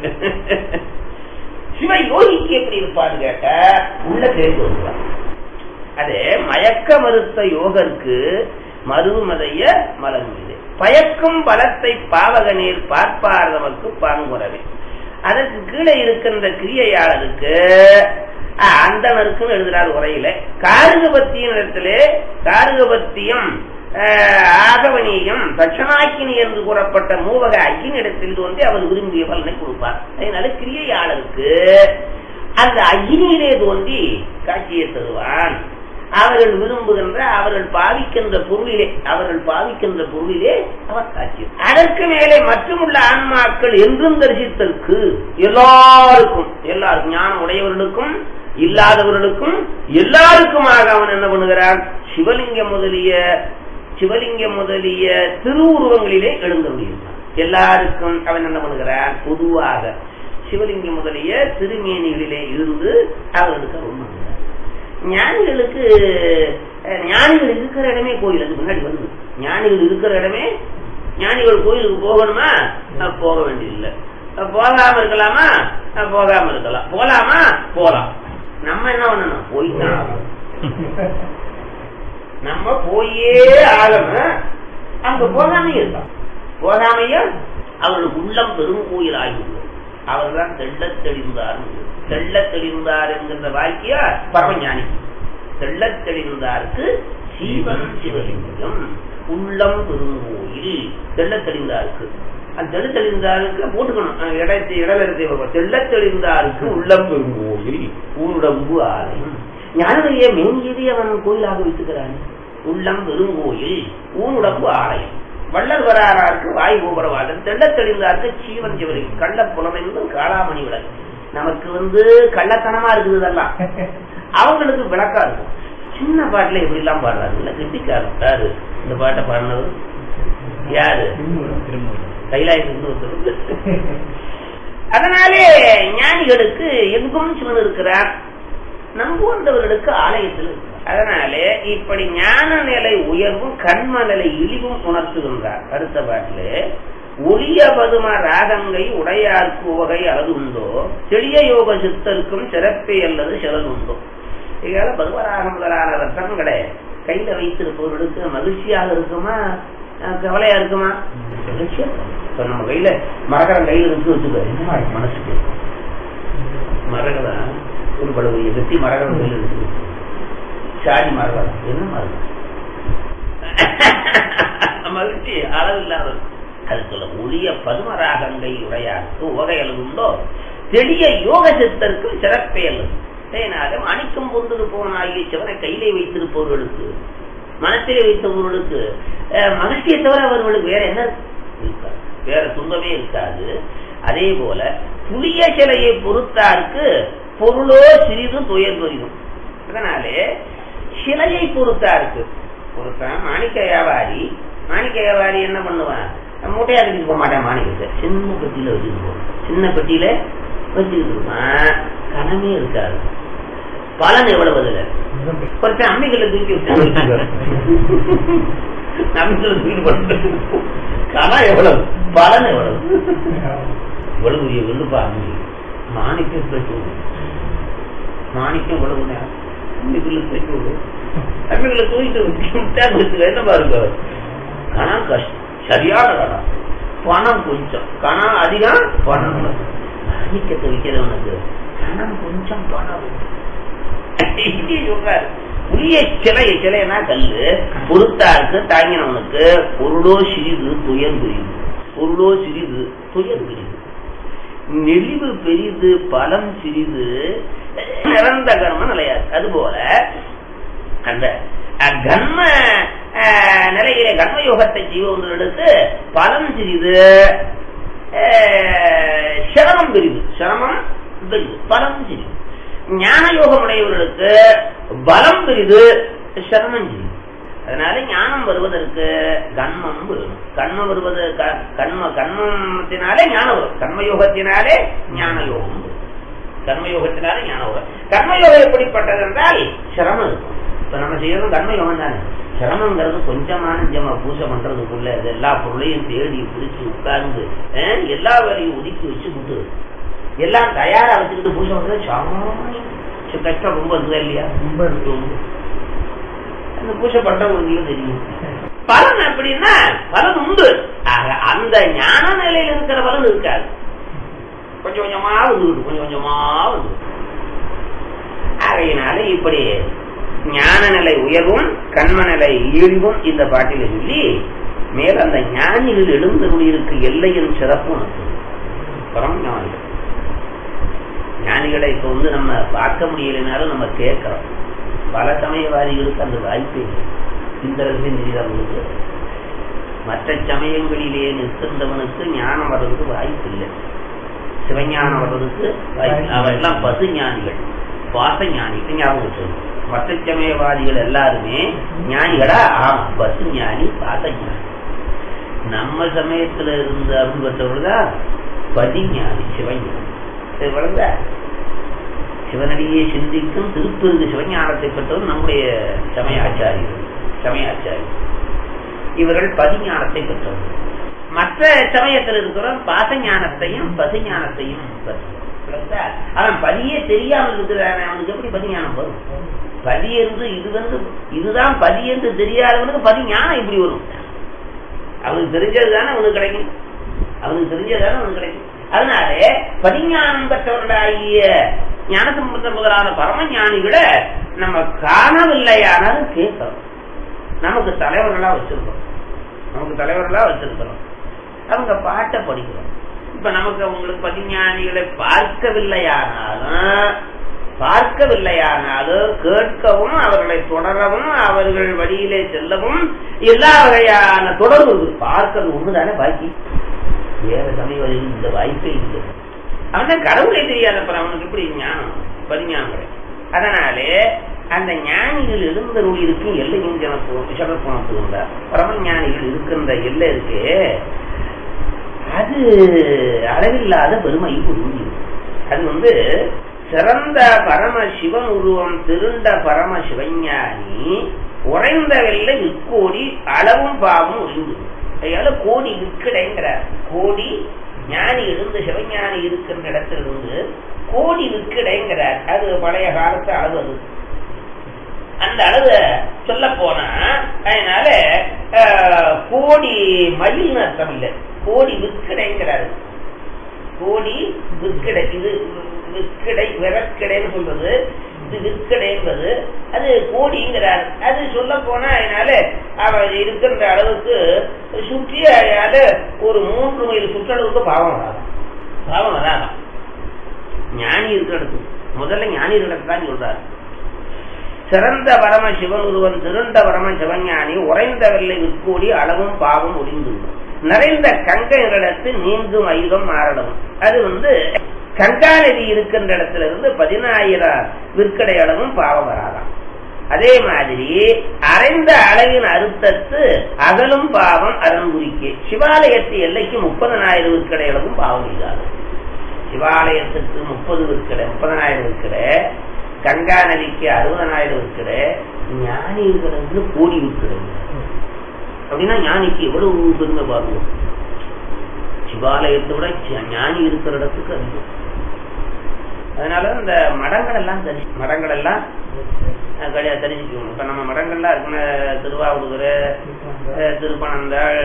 சிவ யோகிக்கு எப்படி இருப்பான்னு கேட்ட உள்ள தெரிந்து வருவார் அது மயக்க மறுத்த யோகருக்கு மருமதைய மலர் மீது பயக்கும் பலத்தை பாவக நீர் பார்ப்பார் நமக்கு பாங்குறவே அதற்கு கீழே இருக்கின்ற கிரியையாளருக்கு அஹ், அந்தணருக்கும் எழுதுறார் உரையில காருகபத்தியின் இடத்திலே காருகபத்தியம் அஹ், ஆகவனியம் தட்சணாக்கினி என்று கூறப்பட்ட மூவக அக்கின் இடத்தில் தோன்றி அவர் விரும்பிய பலனை கொடுப்பார் அதனால கிரியையாளருக்கு அந்த அக்னியிலே தோன்றி காட்சியை தருவான் அவர்கள் விரும்புகின்ற அவர்கள் பாவிக்கின்ற பொருளிலே அவர்கள் பாவிக்கின்ற பொருளிலே அவர் காட்சி அதற்கு மேலே மற்றுமுள்ள ஆன்மாக்கள் என்றும் தரிசித்தற்கு எல்லாருக்கும் எல்லாருக்கும் ஞானம் உடையவர்களுக்கும் இல்லாதவர்களுக்கும் எல்லாருக்குமாக அவன் என்ன பண்ணுகிறான் சிவலிங்கம் முதலிய சிவலிங்கம் முதலிய திருவுருவங்களிலே எழுந்தருளியிருந்தான் எல்லாருக்கும் அவன் என்ன பண்ணுகிறான் பொதுவாக சிவலிங்கம் முதலிய திருமேனிகளிலே இருந்து அவர்களுக்கு அருள் பண்ணுகிறான் ஞானிகளுக்கு அஹ், ஞானிகள் இருக்கிற இடமே கோயில் அது முன்னாடி வந்து ஞானிகள் இருக்கிற இடமே ஞானிகள் கோயிலுக்கு போகணுமா அஹ், போக வேண்டியதில்லை அஹ், போகாம இருக்கலாமா அஹ், போகாம இருக்கலாம் போலாமா போலாம் நம்ம என்ன பண்ணணும் போய்தான் ஆகணும். நம்ம போயே ஆகணும் அங்க போகாம இருக்கலாம் போகாமையா அவர்களுக்கு உள்ளம் பெரும் கோயில் ஆகிவிடும் அவர்தான் தெள்ளத் தெளிந்தார் தெள்ளத் தெளிந்தார் என்கின்ற வாக்கியா பரமஞானி தெள்ளத் தெளிந்தாருக்கு சீவன் சிவலிங்கம் உள்ளம் பெருங்கோயில் தெள்ளத் தெளிந்தாருக்கு அந்த தெள்ளத் தெளிந்தாருக்கு போட்டுக்கணும் அஹ் இடத்தை இடவரத்தை தெள்ளத் தெளிந்தாருக்கு உள்ளம் பெருங்கோயில் ஊருடம்பு ஆலயம் ஞானதைய மேங்கியதை அவன் கோயிலாக வைத்துக்கிறான் உள்ளம் பெருங்கோயில் ஊனுடம்பு ஆலயம் வள்ளல் வராராருக்கு வாய் கோபுரவாதம் தெள்ளத் தெளிந்தாருக்கு சீவன் சிவரி கள்ள புலமென்றும் காளாமணி விளக்கு நமக்கு வந்து கள்ளத்தனமா இருக்குது இதெல்லாம் அவங்களுக்கு விளக்கா இருக்கும் சின்ன பாட்டுல இப்படி எல்லாம் பாடுறாரு இல்ல கெட்டிக்காரர் யாரு இந்த பாட்டை பாடினது யாரு கைலாயத்துக்கு ஒருத்தர் அதனாலே ஞானிகளுக்கு எங்கும் சிவன் இருக்கிறார் நம்புவந்தவர்களுக்கு ஆலயத்தில் இருக்கிறார் அதனாலே இப்படி ஞான நிலை உயர்வும் கண்ம நிலை இழிவும் உணர்த்துகின்றார் அடுத்த பாட்டிலே ஒளிய பதும ராகங்கை உடையார்க்கு உவகை அது உண்டோ செளிய யோக சித்தருக்கும் சிறப்பே அல்லது சிலது உண்டோ இதால பதுமராகம் முதலான ரத்தங்களை கையில வைத்திருப்பவர்களுக்கு மகிழ்ச்சியாக இருக்குமா அஹ் கவலையா இருக்குமா மகிழ்ச்சியா இருக்கும். இப்ப நம்ம கையில மரகரம் கையில இருக்கு வச்சுக்கோ என்னமா இருக்கு மனசுக்கு மரகதம் ஒரு பழுவைய வெட்டி மரகதம் கையில இருக்கு சாடி மரகதம் என்னமா இருக்கு மகிழ்ச்சி அளவில்லாத அது சொல்ல ஒளிய பதுமராகங்கை உடையாருக்கு உவகைகள் உண்டோ தெளிய யோக சித்தருக்கும் சிறப்பே அல்லது அதனால மணிக்கும் பொந்தது போன ஆகிய சிவனை கையிலே வைத்திருப்பவர்களுக்கு மனத்திலே வைத்தவர்களுக்கு அஹ், மகிழ்ச்சியை தவிர அவர்களுக்கு வேற என்ன இருக்காது வேற துன்பமே இருக்காது அதே போல புளிய சிலையை பொறுத்தாருக்கு பொருளோ சிறிது துயர் புரியும் அதனாலே சிலையை பொறுத்தாருக்கு ஒருத்தன் மாணிக்க வியாபாரி மாணிக்க வியாபாரி என்ன பண்ணுவான் மூட்டையா தூக்கிட்டு போக மாட்டேன் மாணிக்கத்தை சின்ன பெட்டியில வச்சுட்டு போவேன் சின்ன பெட்டியில வச்சுக்கிட்டு இருப்பான் கனமே இருக்காது பலன் எவ்வளவு அதுல ஒருத்தன் அம்மிகளை தூக்கி விட்டு அம்மிகளை தூக்கி போட்டு கனம் எவ்வளவு பலன் எவ்வளவு இவ்வளவு பெரிய வெள்ளுப்பா அம்மி மாணிக்கம் பெற்று மாணிக்கம் இவ்வளவு நேரம் அம்மிகளை பெற்று அம்மிகளை தூக்கிட்டு விட்டா வச்சுக்க என்ன பாருங்க கணம் கஷ்டம் சரியான கணம் பணம் கொஞ்சம் கணம் அதிகம் பணம் மாணிக்கத்தை வைக்கிறவனுக்கு கணம் கொஞ்சம் பணம் இங்கே சொல்றாரு புளிய சிலை சிலைனா கல்லு பொறுத்தாருக்கு தாங்கினவனுக்கு பொருளோ சிறிது துயர் புரியுது பொருளோ சிறிது துயர் புரியுது நெளிவு பெரிது பலம் சிறிது நிறந்த கர்ம நிலையாது அதுபோல அந்த அஹ், கர்ம அஹ், நிலையிலே கர்ம யோகத்தை செய்வதற்கு பலம் சிறிது அஹ், சிரமம் பெரிது சிரமம் பெரிது பலம் சிறிது ஞான யோகம் உடையவர்களுக்கு பலம் பெரிது சிரமம் சிறிது அதனால ஞானம் வருவதற்கு கண்மம் வேணும் கண்மம் வருவது க- கண்ம கண்மத்தினாலே ஞானம் வரும் கர்மயோகத்தினாலே ஞான யோகம் வரும். கர்மயோகத்தினாலே ஞானம் வரும் கர்மயோகம் எப்படிப்பட்டது என்றால் சிரமம் இருக்கும் இப்ப நம்ம செய்யறதும் கர்மயோகம் தானே சிரமங்கிறது கொஞ்சமான ஜம பூஜை பண்றதுக்குள்ள அது எல்லா பொருளையும் தேடி பிடிச்சு உட்கார்ந்து அஹ், எல்லா வேலையும் ஒதுக்கி வச்சு விட்டு எல்லாம் தயாரா வச்சுக்கிட்டு பூஜை பண்றது சாமானியம் சரி, கஷ்டம் ரொம்ப இருக்குதா இல்லையா ரொம்ப இருக்கு. அந்த பூஜை பண்றவங்களுக்கு தெரியும் பலன் எப்படின்னா பலன் உண்டு ஆக, அந்த ஞான நிலையில் இருக்கிற பலன் இருக்காது கொஞ்சம் கொஞ்சமா வந்து கொஞ்சம் கொஞ்சமா வந்து ஆகையினால இப்படி ஞான நிலை உயர்வும் கண்ம நிலை இழிவும் இந்த பாட்டில சொல்லி மேல அந்த ஞானிகள் எழுந்தருளிருக்கு எல்லையின் சிறப்பு உனக்கு பரம் ஞானிகள் ஞானிகளை இப்ப வந்து நம்ம பார்க்க முடியலைனாலும் நம்ம கேட்கிறோம் பல சமயவாதிகளுக்கு அந்த வாய்ப்பே இல்லை இந்த ரகசியம் தெரியாதவங்களுக்கு மற்ற சமயங்களிலே நிற்கின்றவனுக்கு ஞானம் வர்றதுக்கு வாய்ப்பு இல்லை சிவஞானம் வர்றதுக்கு வாய்ப்பு இல்லை. அவன் எல்லாம் பசு ஞானிகள் பாச ஞானிகள் ஞாபகம் வச்சுக்கணும். மற்ற சமயவாதிகள் எல்லாருமே ஞானிகளா ஆமா பசு ஞானி பாச ஞானி நம்ம சமயத்துல இருந்த அருள் பெற்றவர்கள் பதிஞானி சிவஞானி இது விளங்குதா? சிவனடியே சிந்திக்கும் திருப்பெருங்கு சிவஞானத்தை பெற்றவர் நம்முடைய சமய ஆச்சாரியர்கள் சமய ஆச்சாரியர் இவர்கள் பதிஞானத்தை பெற்றவர்கள் மற்ற சமயத்தில் இருக்கிறவன் பாசஞானத்தையும் பசுஞானத்தையும் பெற்றவன் விளங்குதா? அவன் பதியே தெரியாமல் இருக்கிறான் அவனுக்கு எப்படி பதிஞானம் வரும் பதி என்று இது வந்து இதுதான் பதி என்று தெரியாதவனுக்கு பதி ஞானம் இப்படி வரும் அவனுக்கு தெரிஞ்சது தானே அவனுக்கு கிடைக்கும் அவனுக்கு தெரிஞ்சது தானே அவனுக்கு கிடைக்கும் அதனாலே பதிஞானம் பெற்றவர்களாகிய ஞானசம்பந்த முதலான பரமஞானிகளை நம்ம காணவில்லையானாலும் கேட்கிறோம் நமக்கு தலைவர்களா வச்சிருக்கோம் நமக்கு தலைவர்களா வச்சிருக்கிறோம் அவங்க பாட்டை படிக்கிறோம் இப்ப நமக்கு அவங்களுக்கு பதிஞானிகளை பார்க்கவில்லையானாலும் பார்க்கவில்லையானாலும் கேட்கவும் அவர்களை தொடரவும் அவர்கள் வழியிலே செல்லவும் எல்லா வகையான தொடர்பு இருக்கு. பார்க்கிறது ஒண்ணுதானே பாக்கி வேற சமயம் இந்த வாய்ப்பே இல்லை அவன் கடவுளே தெரியாதப்ப அவனுக்கு எப்படி ஞானம் பரிஞானம் கிடையாது அதனாலே அந்த ஞானிகள் எழுந்தருள் இருக்கும் எல்லையும் ஜனப்பு சிறப்பு இருந்தார் பரம ஞானிகள் இருக்கின்ற எல்லை இருக்கு அது அளவில்லாத பெருமை புரிஞ்சு அது வந்து சிறந்த பரம சிவன் உருவம் திருண்ட பரம சிவஞானி உறைந்த வெள்ளை விற்கோடி அளவும் பாவம் ஒழிந்து அதனால கோடி விற்கிடைங்கிறார் கோடி ஞானி இருந்து சிவஞானி இருக்கின்ற இடத்திலிருந்து கோடி விற்கிடைங்கிறார் அது பழைய காலத்து அளவு அது அந்த அளவு சொல்ல போனா அதனால அஹ், கோடி மயில் அர்த்தம் இல்லை கோடி விற்கிடைங்கிறாரு கோடி விற்கிடை இது விற்கிடை விறக்கிடைன்னு சொல்றது இது விற்கிடை என்பது அது கோடிங்கிறார் அது சொல்ல போனா அதனால அவன் இருக்கின்ற அளவுக்கு சுற்றி அதனால ஒரு மூன்று மைல் சுற்றளவுக்கு பாவம் வராதான் பாவம் வராதான் ஞானி இருக்கிற இடத்துக்கு முதல்ல ஞானி தான் சொல்றாரு சிறந்த பரம சிவன் ஒருவன் திருண்ட பரம சிவஞானி உறைந்த வெள்ளை விற்கூடி அளவும் பாவம் ஒளிந்து நிறைந்த கங்கைகளிடத்து நீங்கும் ஐகம் மாறலும் அது வந்து கங்கா நதி இருக்கின்ற இடத்துல இருந்து பதினாயிரம் விற்கடை அளவும் பாவம் வராதாம் அதே மாதிரி அரைந்த அளவின் அறுத்தத்து அகலும் பாவம் அறங்குறிக்கு சிவாலயத்து எல்லைக்கு முப்பதனாயிரம் விற்கடை அளவும் பாவம் இல்லாது சிவாலயத்துக்கு முப்பது விற்கடை முப்பதனாயிரம் விற்கடை கங்கா நதிக்கு அறுபதனாயிரம் விற்கடை ஞானி இருக்கிறது கோடி விற்கடை அப்படின்னா ஞானிக்கு எவ்வளவு பெருமை பாருவோம் சிவாலயத்தை விட சி- ஞானி இருக்கிற இடத்துக்கு அதிகம் அதனால இந்த மடங்கள் எல்லாம் தரி மடங்கள் எல்லாம் அஹ், கழியா தெரிஞ்சுக்கணும் இப்ப நம்ம மடங்கள்லாம் இருக்குன்னு திருவாவூர் திருப்பனந்தாள்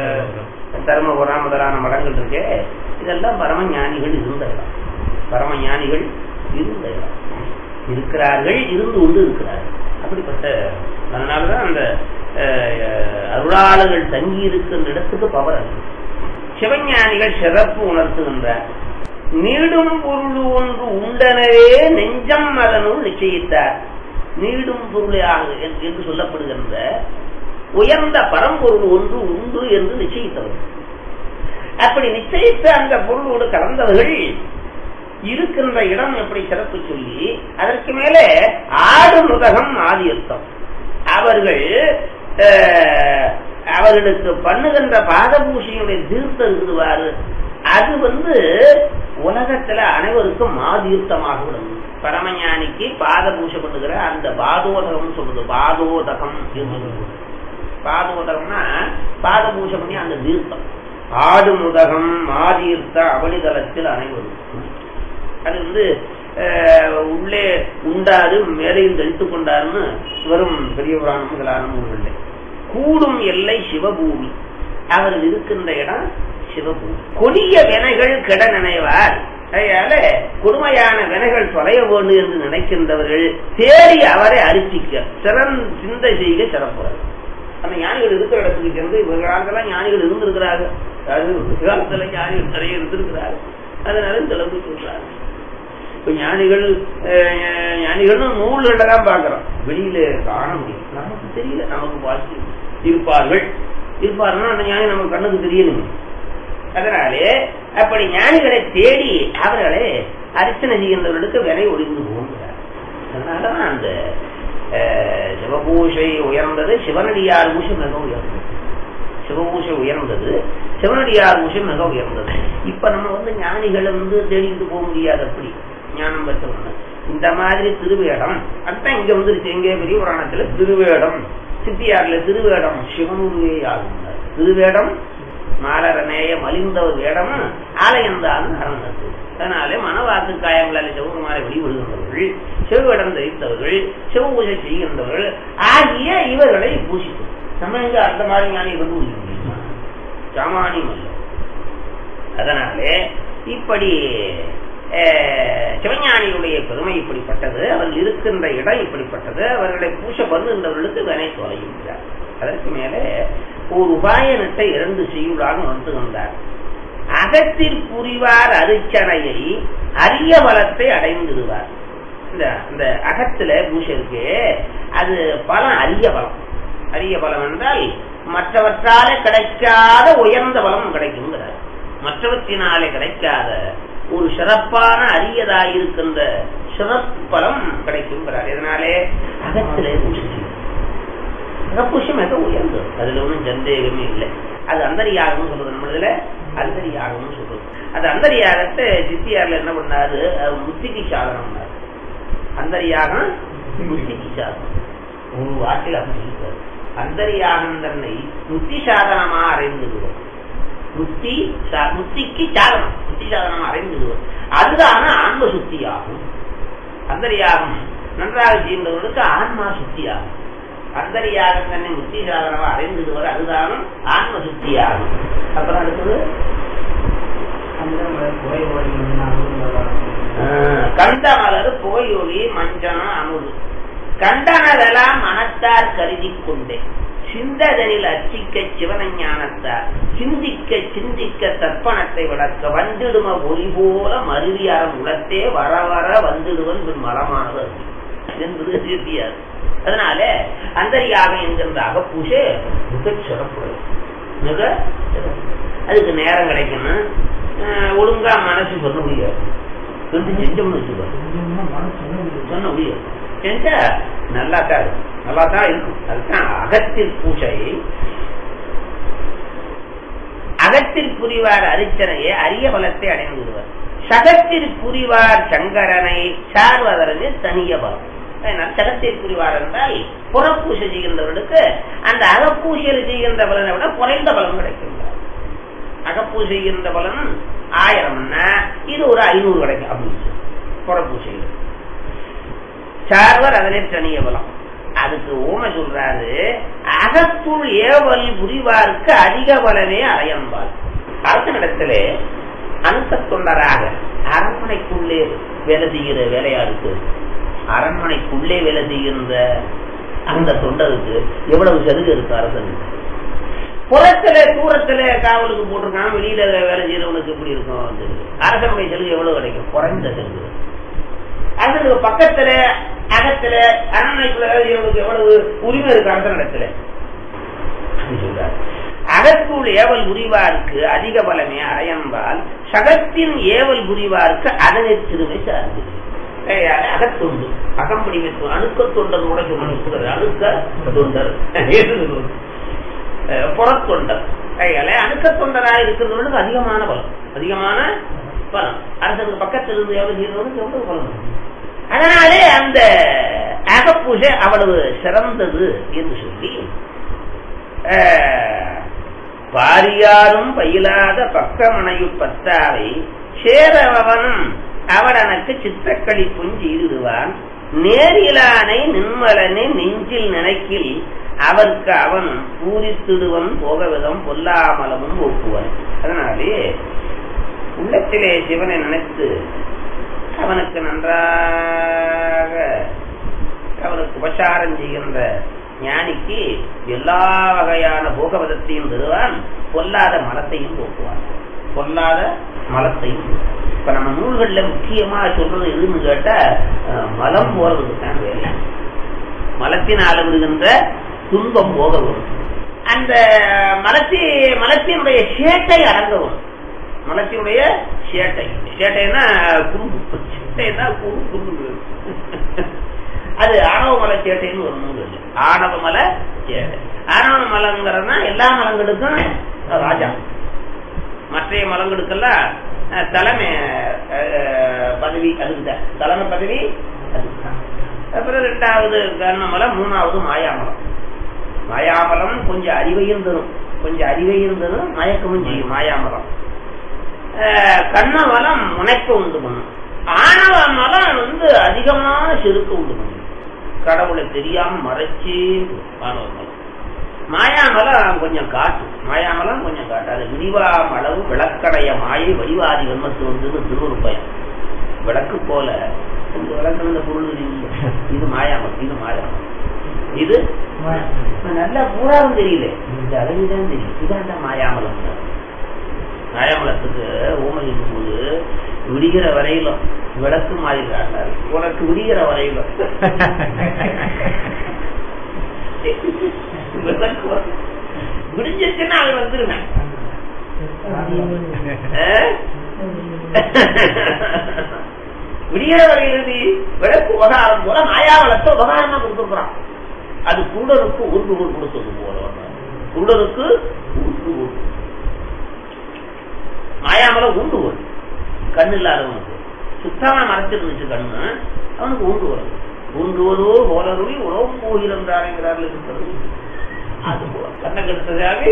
தருமபுரம் முதலான மடங்கள் இருக்கு இதெல்லாம் பரம ஞானிகள் இருந்த இடம் பரம ஞானிகள் இருந்த இடம் இருக்கிறார்கள் இருந்து கொண்டு இருக்கிறார்கள் அப்படிப்பட்ட அதனாலதான் அந்த அஹ், அருளாளர்கள் தங்கி இருக்கின்ற இடத்துக்கு பவர் அதிகம் சிவஞானிகள் சிறப்பு உணர்த்துகின்றார் நீடும் பொருள் ஒன்று உண்டனவே நெஞ்சம் அதனுள் நிச்சயித்தார் நீடும் பொருளாக என்று என்று சொல்லப்படுகின்ற உயர்ந்த பரம்பொருள் ஒன்று உண்டு என்று நிச்சயித்தவர் அப்படி நிச்சயித்த அந்த பொருளோடு கலந்தவர்கள் இருக்கின்ற இடம் எப்படி சிறப்பு சொல்லி அதற்கு மேலே ஆடு முதகம் ஆதியர்த்தம் அவர்கள் அஹ், அவர்களுக்கு பண்ணுகின்ற பாதபூஷையுடைய தீர்த்தம் இருக்குதுவாரு அது வந்து உலகத்துல அனைவருக்கும் மாதீர்த்தமாக விளங்கும் பரமஞானிக்கு பாத பூஷை பண்ணுகிற அந்த பாதோதகம் சொல்றது பாதோதகம் என்று சொல்றது. பாதோதகம்னா பாத பூஷை பண்ணி அந்த தீர்த்தம் ஆடு முதகம் மாதீர்த்த அவளிதளத்தில் அனைவரும் அது வந்து அஹ், உள்ளே உண்டாது மேலையும் தெளித்து கொண்டாருன்னு வரும் பெரிய புராணம் முதலான நூல்களில் கூடும் எல்லை சிவபூமி அவர்கள் இருக்கின்ற இடம் சிவபூமி கொடிய வினைகள் கெட நினைவார் அதனால கொடுமையான வினைகள் தொலைய வேண்டும் என்று நினைக்கின்றவர்கள் தேடி அவரை அரிசிக்க சிறன் சிந்தை செய்க சிறப்புறார் அந்த ஞானிகள் இருக்கிற இடத்துக்கு சென்று இவர்களாங்கெல்லாம் ஞானிகள் இருந்திருக்கிறார்கள் அதாவது காலத்துல ஞானிகள் நிறைய இருந்திருக்கிறார்கள் அதனால சிலம்பு சொல்றாங்க இப்ப ஞானிகள் அஹ், ஞானிகள்னு நூல்களை தான் பாக்குறோம் வெளியில காண முடியும் நமக்கு தெரியல நமக்கு வாசி இருப்பார்கள் இருப்பார்கள் அந்த ஞானி நம்ம கண்ணுக்கு தெரியணுங்க அதனாலே அப்படி ஞானிகளை தேடி அவர்களை அர்ச்சனை செய்கின்றவர்களுக்கு விலை ஒளிந்து போகிறார் அதனாலதான் அந்த அஹ், சிவபூஷை உயர்ந்தது சிவனடியார் பூஷை மிக உயர்ந்தது சிவபூஷை உயர்ந்தது சிவனடியார் பூஷை மிக உயர்ந்தது இப்ப நம்ம வந்து ஞானிகளை வந்து தேடிட்டு போக முடியாது அப்படி ஞானம் பெற்றவங்க இந்த மாதிரி திருவேடம் அதுதான் இங்க வந்துருச்சு எங்க பெரிய புராணத்துல திருவேடம் சித்தியார்ல திருவேடம் சிவனுருவே ஆகும் திருவேடம் மாலரநேய மலிந்த ஒரு வேடம் ஆலயந்தான் அறந்தது அதனாலே மனவாக்கு காயங்களால் சிவகுமாரை வெளிவிடுகின்றவர்கள் சிவவேடம் தரித்தவர்கள் சிவபூஜை செய்கின்றவர்கள் ஆகிய இவர்களை பூசிக்கும் நம்ம இங்க அந்த மாதிரி ஞானியை கண்டுபிடிக்க முடியுமா சாமானியம் அல்ல அதனாலே இப்படி அஹ், சிவஞானிகளுடைய பெருமை இப்படிப்பட்டது அவர்கள் இருக்கின்ற இடம் இப்படிப்பட்டது அவர்களை பூச பண்ணுகின்றவர்களுக்கு வினை தொலைகின்றார் அதற்கு மேலே ஒரு உபாயனத்தை இரண்டு செய்யுளாக வந்து வந்தார் அகத்தில் புரிவார் அரிச்சனையை அரிய பலத்தை அடைந்திடுவார் இந்த இந்த அகத்துல பூசை இருக்கு அது பலம் அரிய பலம் அரிய பலம் என்றால் மற்றவற்றாலே கிடைக்காத உயர்ந்த பலம் கிடைக்குங்கிறார் மற்றவற்றினாலே கிடைக்காத ஒரு சிறப்பான அரியதாயிருக்கின்ற சிறப்பு பலம் கிடைக்குங்கிறார் இதனாலே அகத்திலே பூசை செய்யும். அகப்பூசை மிக உயர்ந்தது அதுல ஒன்றும் சந்தேகமே இல்லை அது அந்தரியாகம்னு சொல்றது நம்மளதுல அந்தரியாகம்னு சொல்றது அது அந்தரியாகத்தை சித்தியார்ல என்ன பண்ணாரு அஹ் முத்திக்கு சாதனம் பண்ணாரு அந்தரியாகம் முத்திக்கு சாதனம் ஒரு வார்த்தையில் அப்படி சொல்லிட்டாரு அந்தரியாகம் தன்னை முத்தி சாதனமா அறைந்துடுவோம் முத்தி சா- முத்திக்கு சாதனம் முத்தி சாதனமா அறைந்துடுவோம் அதுதான ஆன்ம சுத்தியாகும் அந்தரியாகம் நன்றாக செய்கின்றவர்களுக்கு ஆன்மா சுத்தியாகும் அந்தரியாகம் தன்னை முத்தி சாதனமா அறைந்துடுவது அதுதானும் ஆன்ம சுத்தியாகும் அப்புறம் அடுத்தது கண்டமலர் புகையொலி மஞ்சனம் அமுது கண்டனதெல்லாம் மனத்தார் கருதி கொண்டே சிந்ததனில் அச்சிக்க சிவனஞானத்தார் சிந்திக்க சிந்திக்க தர்ப்பணத்தை விளக்க வந்திடும ஒளி போல மருவியாரம் உலத்தே வர வர வந்துடுவன் பின் மரமானது என்பது சித்தியார் அதனால அந்தரியாகம் என்கின்ற அகப்பூசை மிக சிறப்புடையது மிக சிறப்பு. அதுக்கு நேரம் கிடைக்கணும் அஹ், ஒழுங்கா மனசு சொல்ல முடியாது ரெண்டு செஞ்சோம்னு வச்சுக்கோ சொல்ல முடியாது செஞ்சா நல்லா தான் இருக்கும் நல்லா தான் இருக்கும் அதுதான் அகத்தில் பூஜை அகத்தில் புரிவார் அரிச்சனையே அரிய பலத்தை அடைந்து விடுவார் சகத்தில் புரிவார் சங்கரனை சார்வதற்கு தனிய பலம் அதனால் சகத்தில் புரிவார் என்றால் புறப்பூசை செய்கின்றவர்களுக்கு அந்த அகப்பூசையில் செய்கின்ற பலனை விட குறைந்த பலன் கிடைக்கின்றார் அகப்பூசை செய்கின்ற பலன் ஆயிரம்னா இது ஒரு ஐநூறு கிடைக்கும் அப்படின்னு புறப்பூசையில் சார்வர் அதிலே தனிய பலம் அதுக்கு ஊமை சொல்றாரு அகத்துள் ஏவல் புரிவார்க்கு அதிக பலனே அடையம்பாள் அரசனிடத்திலே அனுத்த தொண்டராக அரண்மனைக்குள்ளே வேலை செய்கிற வேலையாருக்கு அரண்மனைக்குள்ளே வேலை செய்கின்ற அந்த தொண்டருக்கு எவ்வளவு சலுகை இருக்கு அரசனுக்கு புறத்துல தூரத்துல காவலுக்கு போட்டிருக்கான் வெளியில வேலை செய்யறவனுக்கு எப்படி இருக்கும் சலுகை அரசனுடைய சலுகை எவ்வளவு கிடைக்கும் குறைந்த சலுகை அரசனுக்கு பக்கத்துல அகத்துல அரண்மனைக்குள்ள வேலை செய்யறவனுக்கு எவ்வளவு உரிமை இருக்கு அரசனிடத்துல சொல்றாரு அகத்துள் ஏவல் புரிவார்க்கு அதிக பலமே அடையம்பால் சகத்தின் ஏவல் புரிவார்க்கு அதனை திருமை சார்ந்து அகத்தொண்டு அகம்படி அணுக்க தொண்டர் கூட சொல்லுறது அணுக்க தொண்டர் புறத்தொண்டர் அணுக்க தொண்டராக இருக்கிறவர்களுக்கு அதிகமான பலம் அதிகமான பலம் அரசனுக்கு பக்கத்தில் இருந்து எவ்வளவு செய்யறவனுக்கு எவ்வளவு பலம் அதனாலே அந்த அகப்பூஜை அவ்வளவு சிறந்தது என்று சொல்லி பாரியாரும் பயிலாத பக்கமனையு பத்தாவை சேரவனும் அவடனுக்கு சித்தக்களி புஞ்சிடுவான் நேரிலானை நின்மலனை நெஞ்சில் நினைக்கில் அவருக்கு அவன் பூரித்துடுவன் போகவிதம் பொல்லாமலமும் ஒப்புவன் அதனாலே உள்ளத்திலே சிவனை நினைத்து அவனுக்கு நன்றாக அவனுக்கு உபச்சாரம் செய்கின்ற ஞானிக்கு எல்லா வகையான போகவதத்தையும் தருவான் பொல்லாத மலத்தையும் போக்குவான் பொல்லாத மலத்தையும் இப்ப நம்ம நூல்கள்ல முக்கியமா சொல்றது எதுன்னு கேட்டா மலம் போறதுக்கு தான் வேலை மலத்தினால விடுகின்ற துன்பம் போக வரும் அந்த மலத்தி மலத்தினுடைய சேட்டை அடங்கவும் மலத்தினுடைய சேட்டை சேட்டைன்னா குறும்பு சேட்டைன்னா குறு குறும்பு அது ஆணவ மலை சேட்டைன்னு ஒரு நூல் இல்லை ஆணவ மலை சேட்டை ஆணவ மலங்கிறதுனா எல்லா மலங்களுக்கும் ராஜா மற்ற மலங்களுக்கெல்லாம் தலைமை பதவி அதுக்குதான் தலைமை பதவி அதுக்குதான் அப்புறம் ரெண்டாவது கர்ணமலம் மூணாவது மாயாமலம் மாயாமலம் கொஞ்சம் அறிவையும் தரும் கொஞ்சம் அறிவையும் தரும் மயக்கமும் செய்யும் மாயாமலம் கண்ணமலம் முனைக்க உண்டு பண்ணும் ஆணவ மலம் வந்து அதிகமான செருக்க உண்டு பண்ணும் கடவுளை தெரியாம மறைச்சி ஆணவ மலம் மாயாமலம் கொஞ்சம் காட்டு மாயாமலம் கொஞ்சம் காட்டு அது விரிவாம் அளவு விளக்கடைய மாயை வடிவாதி வன்மத்து வந்து திருவருப்பயம் விளக்கு போல இந்த விளக்கு இந்த பொருள் இது மாயாமலம் இது மாயாமலம் இது நல்லா பூராவும் தெரியல இந்த அளவுதான் தெரியும் இதான் மாயாமலம் மாயாமலத்துக்கு ஊமை போது விடுகிற வரையிலும் விளக்கு மாதிரி காட்டாரு உனக்கு விடுகிற வரையிலும் விடிஞ்சிருச்சுன்னா அவன் வந்துருவேன் விடிகிற வரையிலிருந்து விளக்கு உபகாரம் போல மாயாவளத்தை உபகாரமா கொடுத்துருக்கான் அது குருடனுக்கு உருண்டுகோல் கொடுத்தது போல குருடனுக்கு உருண்டுகோல் மாயாமலம் ஊண்டுகோல் கண்ணு இல்லாதவனுக்கு சுத்தமா மறைச்சிருந்துச்சு கண்ணு அவனுக்கு ஊண்டு வரும் ஊண்டுவதோ போலருவி உணவும் போகிறாருங்கிறார்கள் இருக்கிறது அது போல கண்ணை கெடுத்ததாக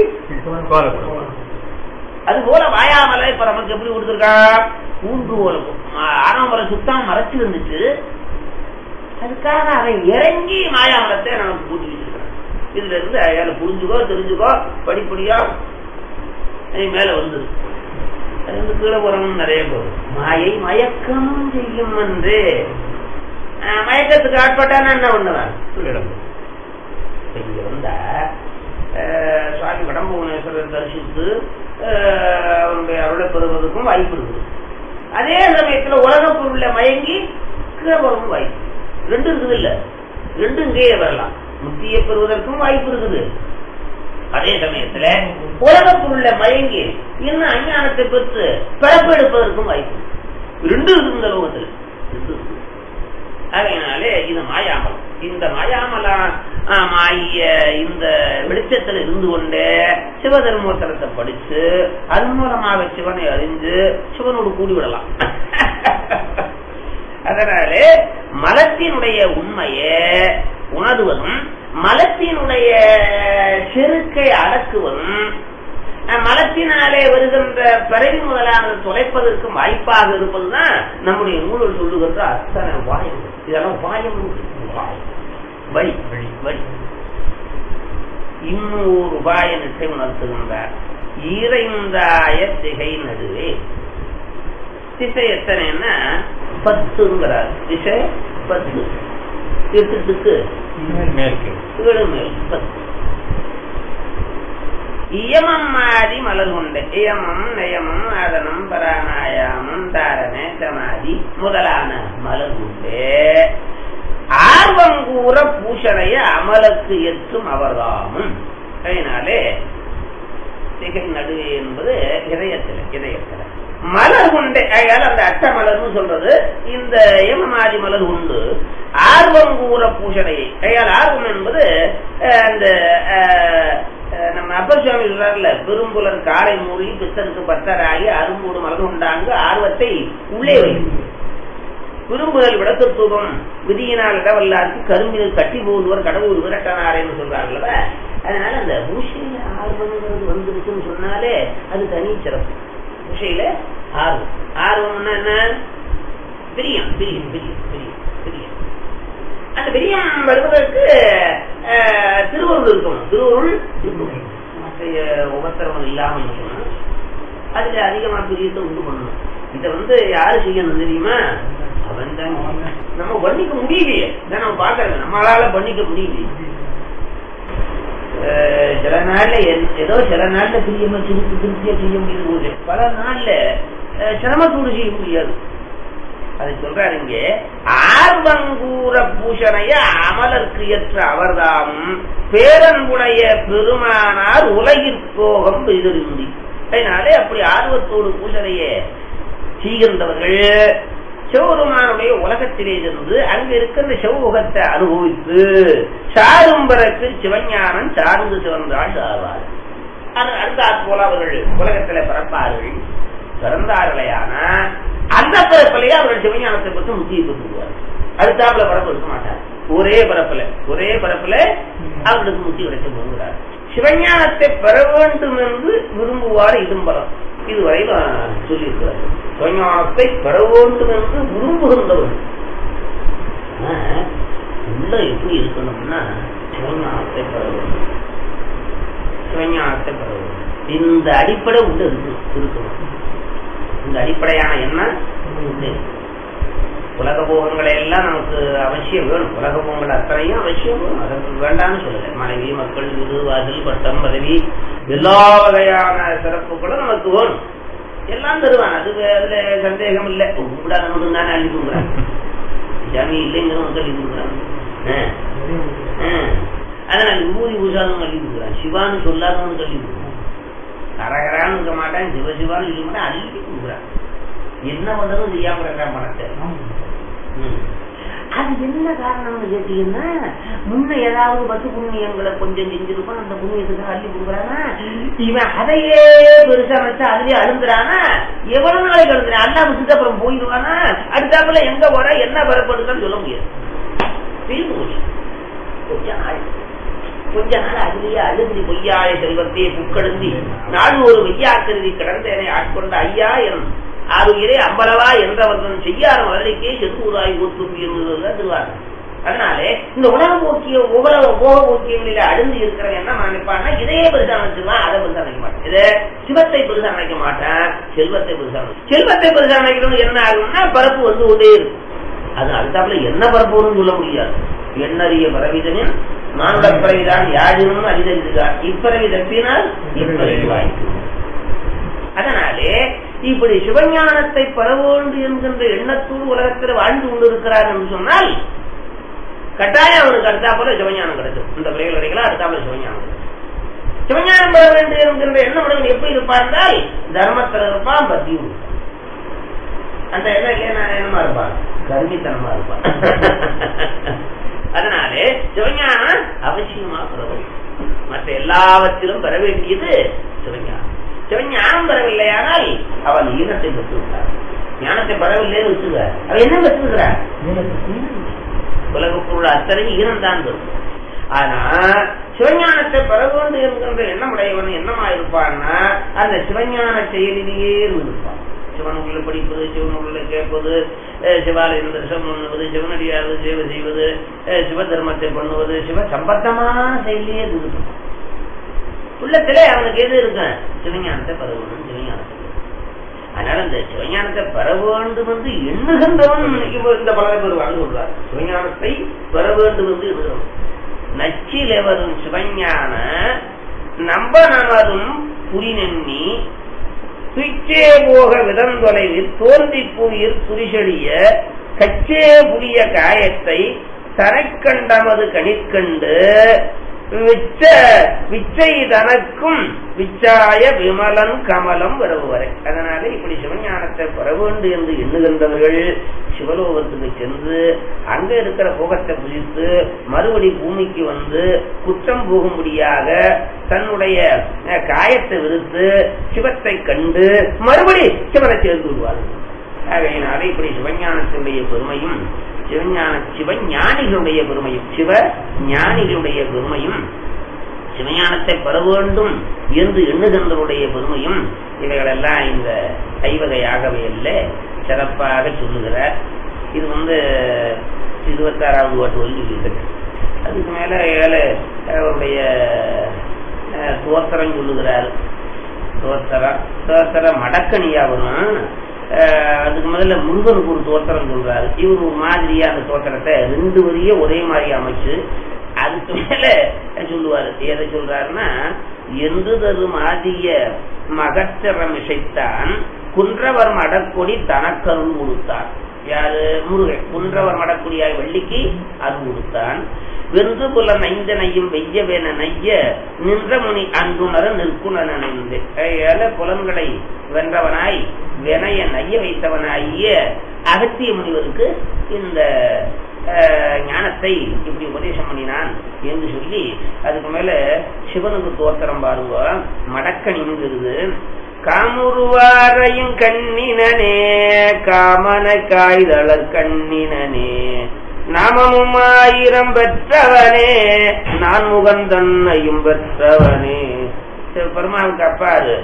அது போல மாயாமலை இப்ப நமக்கு எப்படி கொடுத்துருக்கா ஊண்டு போல ஆனாமலை சுத்தமா மறைச்சு இருந்துச்சு அதுக்காக அவன் இறங்கி மாயாமலத்தை நமக்கு கூட்டி வச்சிருக்கான் இதுல இருந்து அயால புரிஞ்சுக்கோ தெரிஞ்சுக்கோ படிப்படியா மேல வந்துரு அது கீழே போறவங்க நிறைய பேர் மாயை மயக்கம் செய்யும் என்று மயக்கத்துக்கு ஆட்பட்டான என்ன பண்ணுவேன் சொல்லிடம் இங்க வந்தா சுவாமி கடம்புவனேஸ்வரர் தரிசித்து அவனுடைய அருளை பெறுவதற்கும் வாய்ப்பு இருக்குது அதே சமயத்துல உலக பொருளை மயங்கி கீழே போறதுக்கும் வாய்ப்பு ரெண்டு இருக்குது இல்ல ரெண்டும் இங்கேயே வரலாம் முத்தியை பெறுவதற்கும் வாய்ப்பு இருக்குது அதே சமயத்துல உலக பொருளை மயங்கி இன்னும் அஞ்ஞானத்தை பெற்று பிறப்பு எடுப்பதற்கும் வாய்ப்பு ரெண்டு இருக்குது இந்த லோகத்துல அதனாலே இது மாயாமலம் இந்த மாயாமலம் ஆம், ஆகிய இந்த வெளிச்சத்தில் இருந்து கொண்டு சிவதர்மோத்தரத்தை படிச்சு அதன் மூலமாக சிவனை அறிந்து சிவனோடு கூடி விடலாம் அதனாலே மலத்தினுடைய உண்மையை உணர்வதும் மலத்தினுடைய செருக்கை அடக்குவதும் அஹ், மலத்தினாலே வருகின்ற பிறவி முதலானது தொலைப்பதற்கு வாய்ப்பாக இருப்பதுதான் நம்முடைய நூல்கள் சொல்லுகின்ற அத்தனை வாயம் இதெல்லாம் வாயம் வாயம். வழி வழி வழி இன்னொரு உபாயனத்தை உணர்த்துகின்றார் ஈரைந்தாய திகை நடுவே திசை எத்தனைன்னா பத்துங்கிறார் திசை பத்து எட்டுக்கு மேற்கு ஏழு மேல் பத்து இயமம் மாதி மலர் கொண்ட இயமம் நயமம் ஆதனம் பராணாயாமம் தாரணை சமாதி முதலான மலர் உண்டு ஆர்வம் கூற பூஷணைய அமலக்கு எத்தும் அவர்தாமும் அதனாலே திகை நடுவே என்பது இதயத்தில் இதயத்தில் மலர் கொண்டு அதால அந்த அட்ட மலர்னு சொல்றது இந்த ஏமமாதி மலர் உண்டு ஆர்வம் கூற பூஷணையை அயால் ஆர்வம் என்பது அஹ், அந்த அஹ், அஹ், நம்ம அப்பர் சுவாமி சொல்றாருல பெரும்புலர் காலை மூடி பித்தனுக்கு பத்தராகி அரும்பூடு மலர் உண்டாங்கு ஆர்வத்தை உள்ளே வைக்கும் விரும்புதல் விளக்கத்துவம் விதியினால் இடவல்லாருக்கு கரும்பில் கட்டி போடுவர் கடவுள் விரட்டனாரேன்னு சொல்றாங்கல்ல அதனால அந்த பூஷையில ஆர்வம்ங்கிறது வந்துருச்சுன்னு சொன்னாலே அது தனி சிறப்பு பூஷையில ஆர்வம் ஆர்வம்னா என்ன பிரியம் பிரியம் பிரியம் பிரியம் பிரியம் அந்த பிரியம் வருவதற்கு அஹ், திருவருள் இருக்கணும் திருவருள் இருக்கணும் மற்ற உபத்திரவம் இல்லாமல் இருக்கணும் அதுல அதிகமா பிரியத்தை உண்டு பண்ணணும் இத வந்து யாரு செய்யணும் தெரியுமா அவன் தான் நம்ம பண்ணிக்க முடியலையே இதை நம்ம பாக்குறது நம்மளால பண்ணிக்க முடியலையே அஹ் சில நாள்ல என்- ஏதோ சில நாள்ல பிரியமா திருப்பி திருப்தியா செய்ய முடியுது போது பல நாள்ல அஹ், சிரமத்தோடு செய்ய முடியாது அதை சொல்றாரு இங்க ஆர்வங்கூற பூஷணைய அமலர்க்கு ஏற்ற அவர்தாமும் பேரன்புடைய பெருமானார் உலகிற்போகம் எதிர்ந்தி அதனாலே அப்படி ஆர்வத்தோடு பூஷணைய செய்கின்றவர்கள் சிவபெருமானுடைய உலகத்திலே இருந்து அங்க இருக்கின்ற சிவமுகத்தை அனுபவித்து சாரும் பிறகு சிவஞானம் சார்ந்து சிவந்தாள் சார்வார் அது அடுத்தாற் போல அவர்கள் உலகத்திலே பிறப்பார்கள் பிறந்தார்களையான அந்த பிறப்பிலேயே அவர்கள் சிவஞானத்தை பற்றி முக்கிய பெற்றுவார் அடுத்தாப்புல பிறப்பு இருக்க மாட்டார் ஒரே பிறப்புல ஒரே பிறப்புல அவர்களுக்கு முத்தி கிடைக்க போகிறார் சிவஞானத்தை பெற வேண்டும் என்று விரும்புவார் இடும்பரம் இதுவரையில் சொல்லியிருக்கிறார் சிவஞானத்தை பெற வேண்டும் என்று விரும்புகின்றவர்கள் ஆனா, உள்ள எப்படி இருக்கணும்னா சிவஞானத்தை பெற வேண்டும் சிவஞானத்தை பெற வேண்டும் இந்த அடிப்படை உள்ள இருக்கு இருக்கணும் இந்த அடிப்படையான எண்ணம் உண்டு. உலக போகங்களை எல்லாம் நமக்கு அவசியம் வேணும் உலக போகங்கள் அத்தனையும் அவசியம் வேணும் அதற்கு வேண்டாம்னு சொல்லல மனைவி மக்கள் வீடு வாசல் பட்டம் பதவி எல்லா வகையான சிறப்புகளும் நமக்கு வேணும் எல்லாம் தருவான் அது வே- அதுல சந்தேகம் இல்லை கும்பிடாத மட்டும் தானே அள்ளி கொடுக்குறான் ஜாமி இல்லைங்கிறவங்க அள்ளி கொடுக்குறான் ஆ. ஆ. அதனால விபூதி பூசாதவங்க அள்ளி கொடுக்குறான் சிவான்னு சொல்லாதவங்க அள்ளி கொடுக்குறான் கரகரான்னு இருக்க மாட்டான் சிவ சிவான்னு இருக்க மாட்டான் அள்ளி கொடுக்குறான் என்ன பண்றதும் செய்யாம இருக்கான் பணத்தை ம். அது என்ன காரணம்னு கேட்டீங்கன்னா முன்ன ஏதாவது பத்து புண்ணியங்களை கொஞ்சம் செஞ்சிருப்பான் அந்த புண்ணியத்துக்கு அள்ளி கொடுக்குறானா இவன் அதையே பெருசா வச்சு அதுலயே அழுந்துறானா எவ்வளவு நாளைக்கு அழுந்துறான் அல்லா விட்டுட்டு அப்புறம் போயிடுவானா அடுத்தாப்புல எங்க போற என்ன பெறப்படுதுன்னு சொல்ல முடியாது தீர்ந்து போச்சு கொஞ்ச நாள் கொஞ்ச நாள் அதுலயே அழுந்தி பொய்யாய செல்வத்தையே புக்கழுந்தி நாடு ஒரு வெய்யாக்கருதி கிடந்தேனை ஆட்கொண்ட ஐயா என் ஆறுயிரே அம்பலவா என்றவர்கள் செய்யார் மதுரைக்கே செந்தூராய் ஊற்றும் என்பதுதான் திருவாரூர் அதனாலே இந்த உலக போக்கிய உலக போக போக்கியங்களில அழுந்து இருக்கிறவன் என்ன நினைப்பான்னா இதையே பெருசா நினைச்சிருவான் அதை பெருசா நினைக்க மாட்டேன் இதை சிவத்தை பெருசா நினைக்க மாட்டேன் செல்வத்தை பெருசா நினைக்க- செல்வத்தை பெருசா நினைக்கணும் என்ன ஆகும்னா பரப்பு வந்து கொண்டே இருக்கும் அது அடுத்தாப்புல என்ன பரப்பு வரும்னு சொல்ல முடியாது எண்ணறிய பரவிதனின் மானுட பிறவிதான் யாழினும் அறிதறிதுதான் இப்பிறவி தப்பினால் இப்பிறவி வாய்ப்பு அதனாலே இப்படி சிவஞானத்தை பெற வேண்டும் என்கின்ற எண்ணத்தோடு உலகத்தில் வாழ்ந்து கொண்டிருக்கிறார் என்று சொன்னால் கட்டாயம் அவனுக்கு அடுத்தாப்புல சிவஞானம் கிடைக்கும் இந்த பிள்ளைகள் கிடைக்கலாம் அடுத்தாப்புல சிவஞானம் கிடைக்கும் சிவஞானம் பெற வேண்டும் என்கின்ற எண்ணம் உடனே எப்படி இருப்பார் என்றால் தர்மத்தில் இருப்பான் பக்தியும் இருப்பான் அந்த எண்ணம் இல்லையா என்னமா இருப்பான் கருமித்தனமா இருப்பான் அதனாலே சிவஞானம் அவசியமா பெறவும் மற்ற எல்லாவற்றிலும் பெற வேண்டியது சிவஞானம் சிவஞானம் பெறவில்லையானால் அவன் ஈனத்தை பெற்று விட்டார் ஞானத்தை பெறவில்லைன்னு வச்சுக்க அவன் என்ன பெற்றுக்கிறான் உலக பொருள் அத்தனை ஈனம் தான் பெறும் ஆனா சிவஞானத்தை பெற வேண்டும் என்கின்ற எண்ணம் உடையவன் என்னமா இருப்பான்னா அந்த சிவஞான செயலிலேயே இருந்திருப்பான் சிவன் உள்ள படிப்பது சிவன் உள்ள கேட்பது அஹ் சிவாலயம் தரிசனம் பண்ணுவது சிவனடியாவது சேவை செய்வது அஹ் சிவ தர்மத்தை பண்ணுவது சிவ சம்பந்தமான செயலிலேயே இருந்திருப்பான் உள்ளத்திலே அவனுக்கு எது இருக்கும் சிவஞானத்தை பெற வேண்டும் சிவஞானத்தை பெற வேண்டும். அதனால இந்த சிவஞானத்தை பெற வேண்டும் என்று எண்ணுகின்றவன் இன்னைக்கு இந்த பலரை பெறுவான்னு சொல்றார் சிவஞானத்தை பெற வேண்டும் என்று எண்ணுகிறவன் நச்சிலே வரும் சிவஞான நம்ப நமதும் புரிநெண்ணி துய்ச்சே போக விதந்தொலைவில் தோன்றி புவியில் புரிசெழிய கச்சே புரிய காயத்தை தரைக்கண்டமது கணிற்கண்டு விச்ச விச்சை தனக்கும் விச்சாய விமலன் கமலம் வரவுவரை அதனால இப்படி சிவஞானத்தை பெற வேண்டும் என்று எண்ணுகின்றவர்கள் சிவலோகத்துக்கு சென்று அங்க இருக்கிற போகத்தை புதித்து மறுபடி பூமிக்கு வந்து குற்றம் போகும்படியாக தன்னுடைய அஹ், காயத்தை விடுத்து சிவத்தை கண்டு மறுபடி சிவனை சேர்ந்து விடுவார்கள் ஆகையினாலே இப்படி சிவஞானத்தினுடைய பெருமையும் சிவஞான சிவஞானிகளுடைய பெருமையும் சிவ ஞானிகளுடைய பெருமையும் சிவஞானத்தை பெற வேண்டும் என்று எண்ணுகின்றவருடைய பெருமையும் இவைகளெல்லாம் இந்த ஐவகையாகவே அல்ல சிறப்பாக சொல்லுகிறார் இது வந்து இருபத்தாறாவது பாட்டு வரை சொல்லியிருக்கு அதுக்கு மேல ஏழு அவருடைய அஹ், தோத்திரம் சொல்லுகிறார் தோத்திரம் தோத்திரம் மடக்கணியா வரும் அஹ், அதுக்கு முதல்ல முருகனுக்கு ஒரு தோத்திரம் சொல்றாரு இவர் ஒரு மாதிரியா அந்த தோத்திரத்தை ரெண்டு வரிய ஒரே மாதிரி அமைச்சு அதுக்கு மேல சொல்லுவாரு எதை சொல்றாருன்னா என்று தரும் ஆதிய மகச்சரம் இசைத்தான் குன்றவர் மடக்கொடி தனக்கருள் கொடுத்தான் யாரு முருகன் குன்றவர் மடக்குடியாய் வெள்ளிக்கு அருள் கொடுத்தான் வென்று புல நைந்தனையும் வெய்யவேன நைய நின்ற முனி அன்புணர நிற்குணர் நினைந்து ஏல புலன்களை வென்றவனாய் வினைய நைய வைத்தவனாகிய அகத்திய முனிவருக்கு இந்த அஹ், ஞானத்தை இப்படி உபதேசம் பண்ணினான் என்று சொல்லி அதுக்கு மேல சிவனுக்கு தோத்திரம் பாருங்க மடக்கணிங்கிறது காமுருவாரையும் கண்ணினனே காமன காய்தளர் கண்ணினனே நாமமும் ஆயிரம் பெற்றவனே நான் முகந்தன்னையும் பெற்றவனே பெருமாவுக்கு அப்பாரு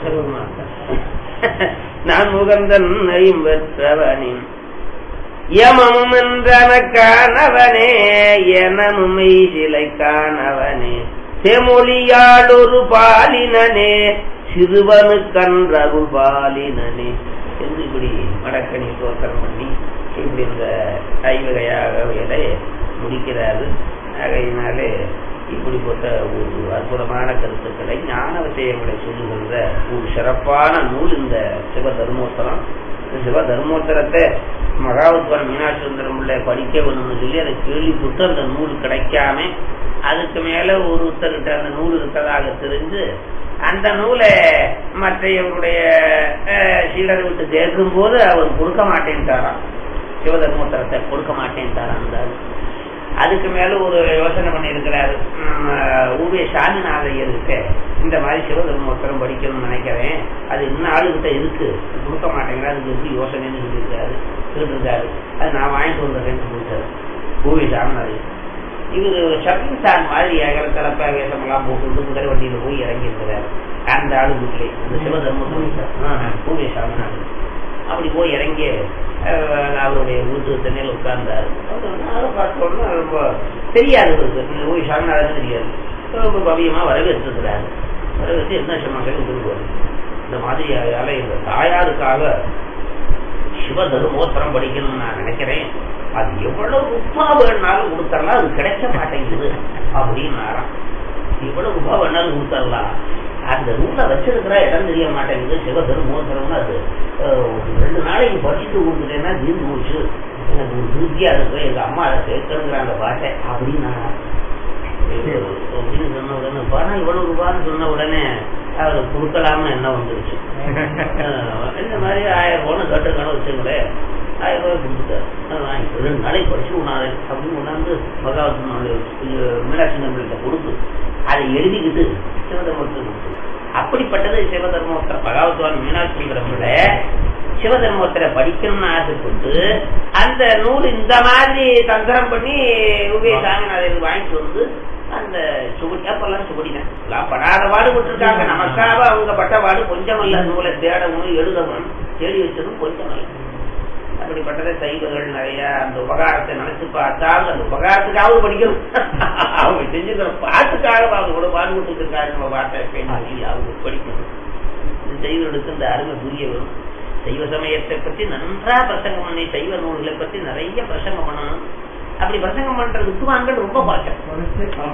நான் முகந்தன்னையும் பெற்றவனே யமமும் என்றன காணவனே எனமுமை சிலை காணவனே செமொழியாள் ஒரு பாலினனே சிறுவனு கன்றருள் பாலினனே என்று இப்படி வடக்கணி தோற்றம் பண்ணி இப்படி இந்த ஐவகையாக வேலை முடிக்கிறாரு ஆகையினாலே இப்படிப்பட்ட ஒரு அற்புதமான கருத்துக்களை ஞான விஷயங்களை சொல்லுகின்ற ஒரு சிறப்பான நூல் இந்த சிவ தர்மோத்தரம் இந்த சிவ தர்மோத்தரத்தை மகாவத்வரம் மீனாட்சி சுந்தரம் பிள்ளை படிக்க வேணும்னு சொல்லி அதை கேள்விப்பட்டு அந்த நூல் கிடைக்காம அதுக்கு மேல ஒருத்தர்கிட்ட அந்த நூல் இருக்கிறதாக தெரிஞ்சு அந்த நூலை மற்றையவருடைய அஹ், சீடர் விட்டு கேட்கும் போது அவர் கொடுக்க மாட்டேன்ட்டாராம் சிவதர்மோத்தரத்தை கொடுக்க மாட்டேன்ட்டாராம் அந்த ஆளு. அதுக்கு மேல ஒரு யோசனை பண்ணி இருக்கிறாரு ஊவே சாமிநாதையருக்கு இந்த மாதிரி சிவதர்மோத்தரம் படிக்கணும்னு நினைக்கிறேன் அது இன்னும் ஆளுகிட்ட இருக்கு கொடுக்க மாட்டேங்கிறா அதுக்கு எப்படி யோசனைன்னு சொல்லியிருக்காரு கேட்டிருக்காரு அது நான் வாங்கிட்டு வந்துடுறேன்னு சொல்லிட்டாரு ஊவே சாமிநாதையர் இவர் ஷப்பிங் ஸ்டார் மாதிரி ஏகர தலைப்பா வேஷமெல்லாம் போட்டு குதிரை வண்டியில போய் இறங்கி இருக்கிறாரு அந்த ஆளு வீட்டிலே இந்த சிவதர்மோத்தரம் பூவே சாமிநாதன் அப்படி போய் இறங்கி அஹ், அவருடைய வீட்டு தென்னையில் உட்கார்ந்தாரு அதை பார்த்த உடனே ரொம்ப தெரியாது இவருக்கு ஓய் சாமிநாதன் தெரியாது ரொம்ப பவியமா வரவேற்றிருக்கிறாரு வரவேற்று என்ன சமாசம் சொல்லுவார் இந்த மாதிரி அதால இந்த தாயாருக்காக சிவ தர்மோத்தரம் படிக்கணும்னு நான் நினைக்கிறேன் அது எவ்வளவு ரூபா வேணாலும் கொடுத்தரலாம் அது கிடைக்க மாட்டேங்குது அப்படின்னாராம் எவ்வளவு ரூபா வேணாலும் கொடுத்தரலாம் அந்த நூலை வச்சிருக்கிற இடம் தெரிய மாட்டேங்குது சிவ தர்மோத்தரம்னு அது அஹ், ஒரு ரெண்டு நாளைக்கு படிச்சுட்டு கொடுத்துட்டேன்னா தீர்ந்து போச்சு எனக்கு ஒரு திருப்தியா இருக்கு எங்க அம்மா அதை கேட்கணுங்கிறாங்க பாட்டை அப்படின்னா அப்படின்னு சொன்ன உடனே பணம் இவ்வளவு ரூபான்னு சொன்ன உடனே அவருக்கு கொடுக்கலாம்னு என்ன வந்துருச்சு அஹ் இந்த மாதிரி ஆயிரம் ரூபான்னு கேட்டிருக்கான வச்சுங்களேன் ஆயிரம் ரூபாய் கொடுத்துட்டாரு அதை வாங்கிட்டு ரெண்டு நாளைக்கு படிச்சு உணாரு அப்படின்னு கொண்டாந்து பகவத் மீனாட்சி நம்பர்கிட்ட கொடுத்து அதை எழுதிக்கிட்டு சிவதர்மத்துக்கு கொடுத்து அப்படிப்பட்டது சிவதர்மோத்தர பகவத்வான் மீனாட்சி பிரம்மல சிவதர்மோத்தரை படிக்கணும்னு ஆசைப்பட்டு அந்த நூல் இந்த மாதிரி தந்திரம் பண்ணி உபய சாமிநாதன் வாங்கிட்டு வந்து அந்த சுகுடி அப்பெல்லாம் சுகுடி தான் எல்லாம் படாத பாடுபட்டு இருக்காங்க நமக்காக அவங்க பட்ட பாடு கொஞ்சம் அல்ல நூலை தேடவும் எழுதவும் தேடி வச்சதும் கொஞ்சம் அல்ல அப்படிப்பட்டதை சைவர்கள் நிறைய அந்த உபகாரத்தை நினைச்சு பார்த்தால் அந்த உபகாரத்துக்காவது படிக்கணும் அவங்க செஞ்சுக்கிற பாட்டுக்காக அவங்க கூட பாடுபட்டு இருக்காங்க நம்ம பாட்டை பேசி அவங்க படிக்கணும் இந்த சைவர்களுக்கு இந்த அருமை புரிய வரும் சைவ சமயத்தை பத்தி நன்றா பிரசங்கம் பண்ணி சைவ நூல்களை பத்தி நிறைய பிரசங்கம் பண்ணணும் அப்படி பிரசங்கம் பண்ற வித்துவான்கள் ரொம்ப பாட்டம்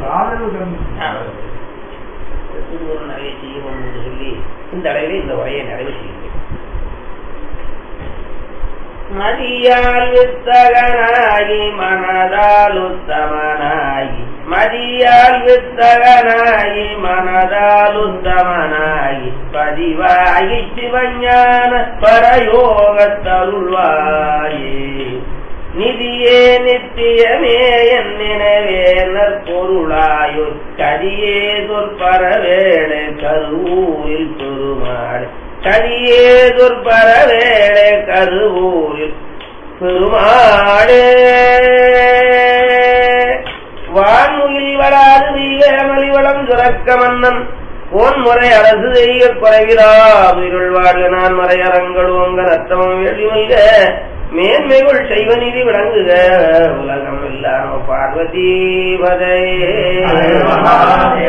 திருவருள் நிறைய செய்யணும் என்று சொல்லி இந்த அளவிலே இந்த உரையை நிறைவு செய்கிறேன் மதியால் வித்தகனாகி மனதால் உத்தமனாகி மதியால் வித்தகனாகி மனதால் உத்தமனாகி பதிவாகி சிவஞான பரயோகத்தருள்வாயே நிதியே நித்தியமே என் நினைவே நற்பொருளாயோ கதியே சொற்பரவேளை கருவூரில் பெருமாள் கதியே சொற்பரவேளை கருவூரில் பெருமாளே வான்முகில் வராது வீகமலி வளம் சுரக்க மன்னன் போன்முறை அரசு செய்ய குறைவிலாதுருள் வாழ்க நான் மறையரங்கள் உங்க ரத்தமம் வெளிமல்க மேன்மைகள் செய்வ நிதி விளங்குக உலகம் இல்லாம பார்வதி பதையே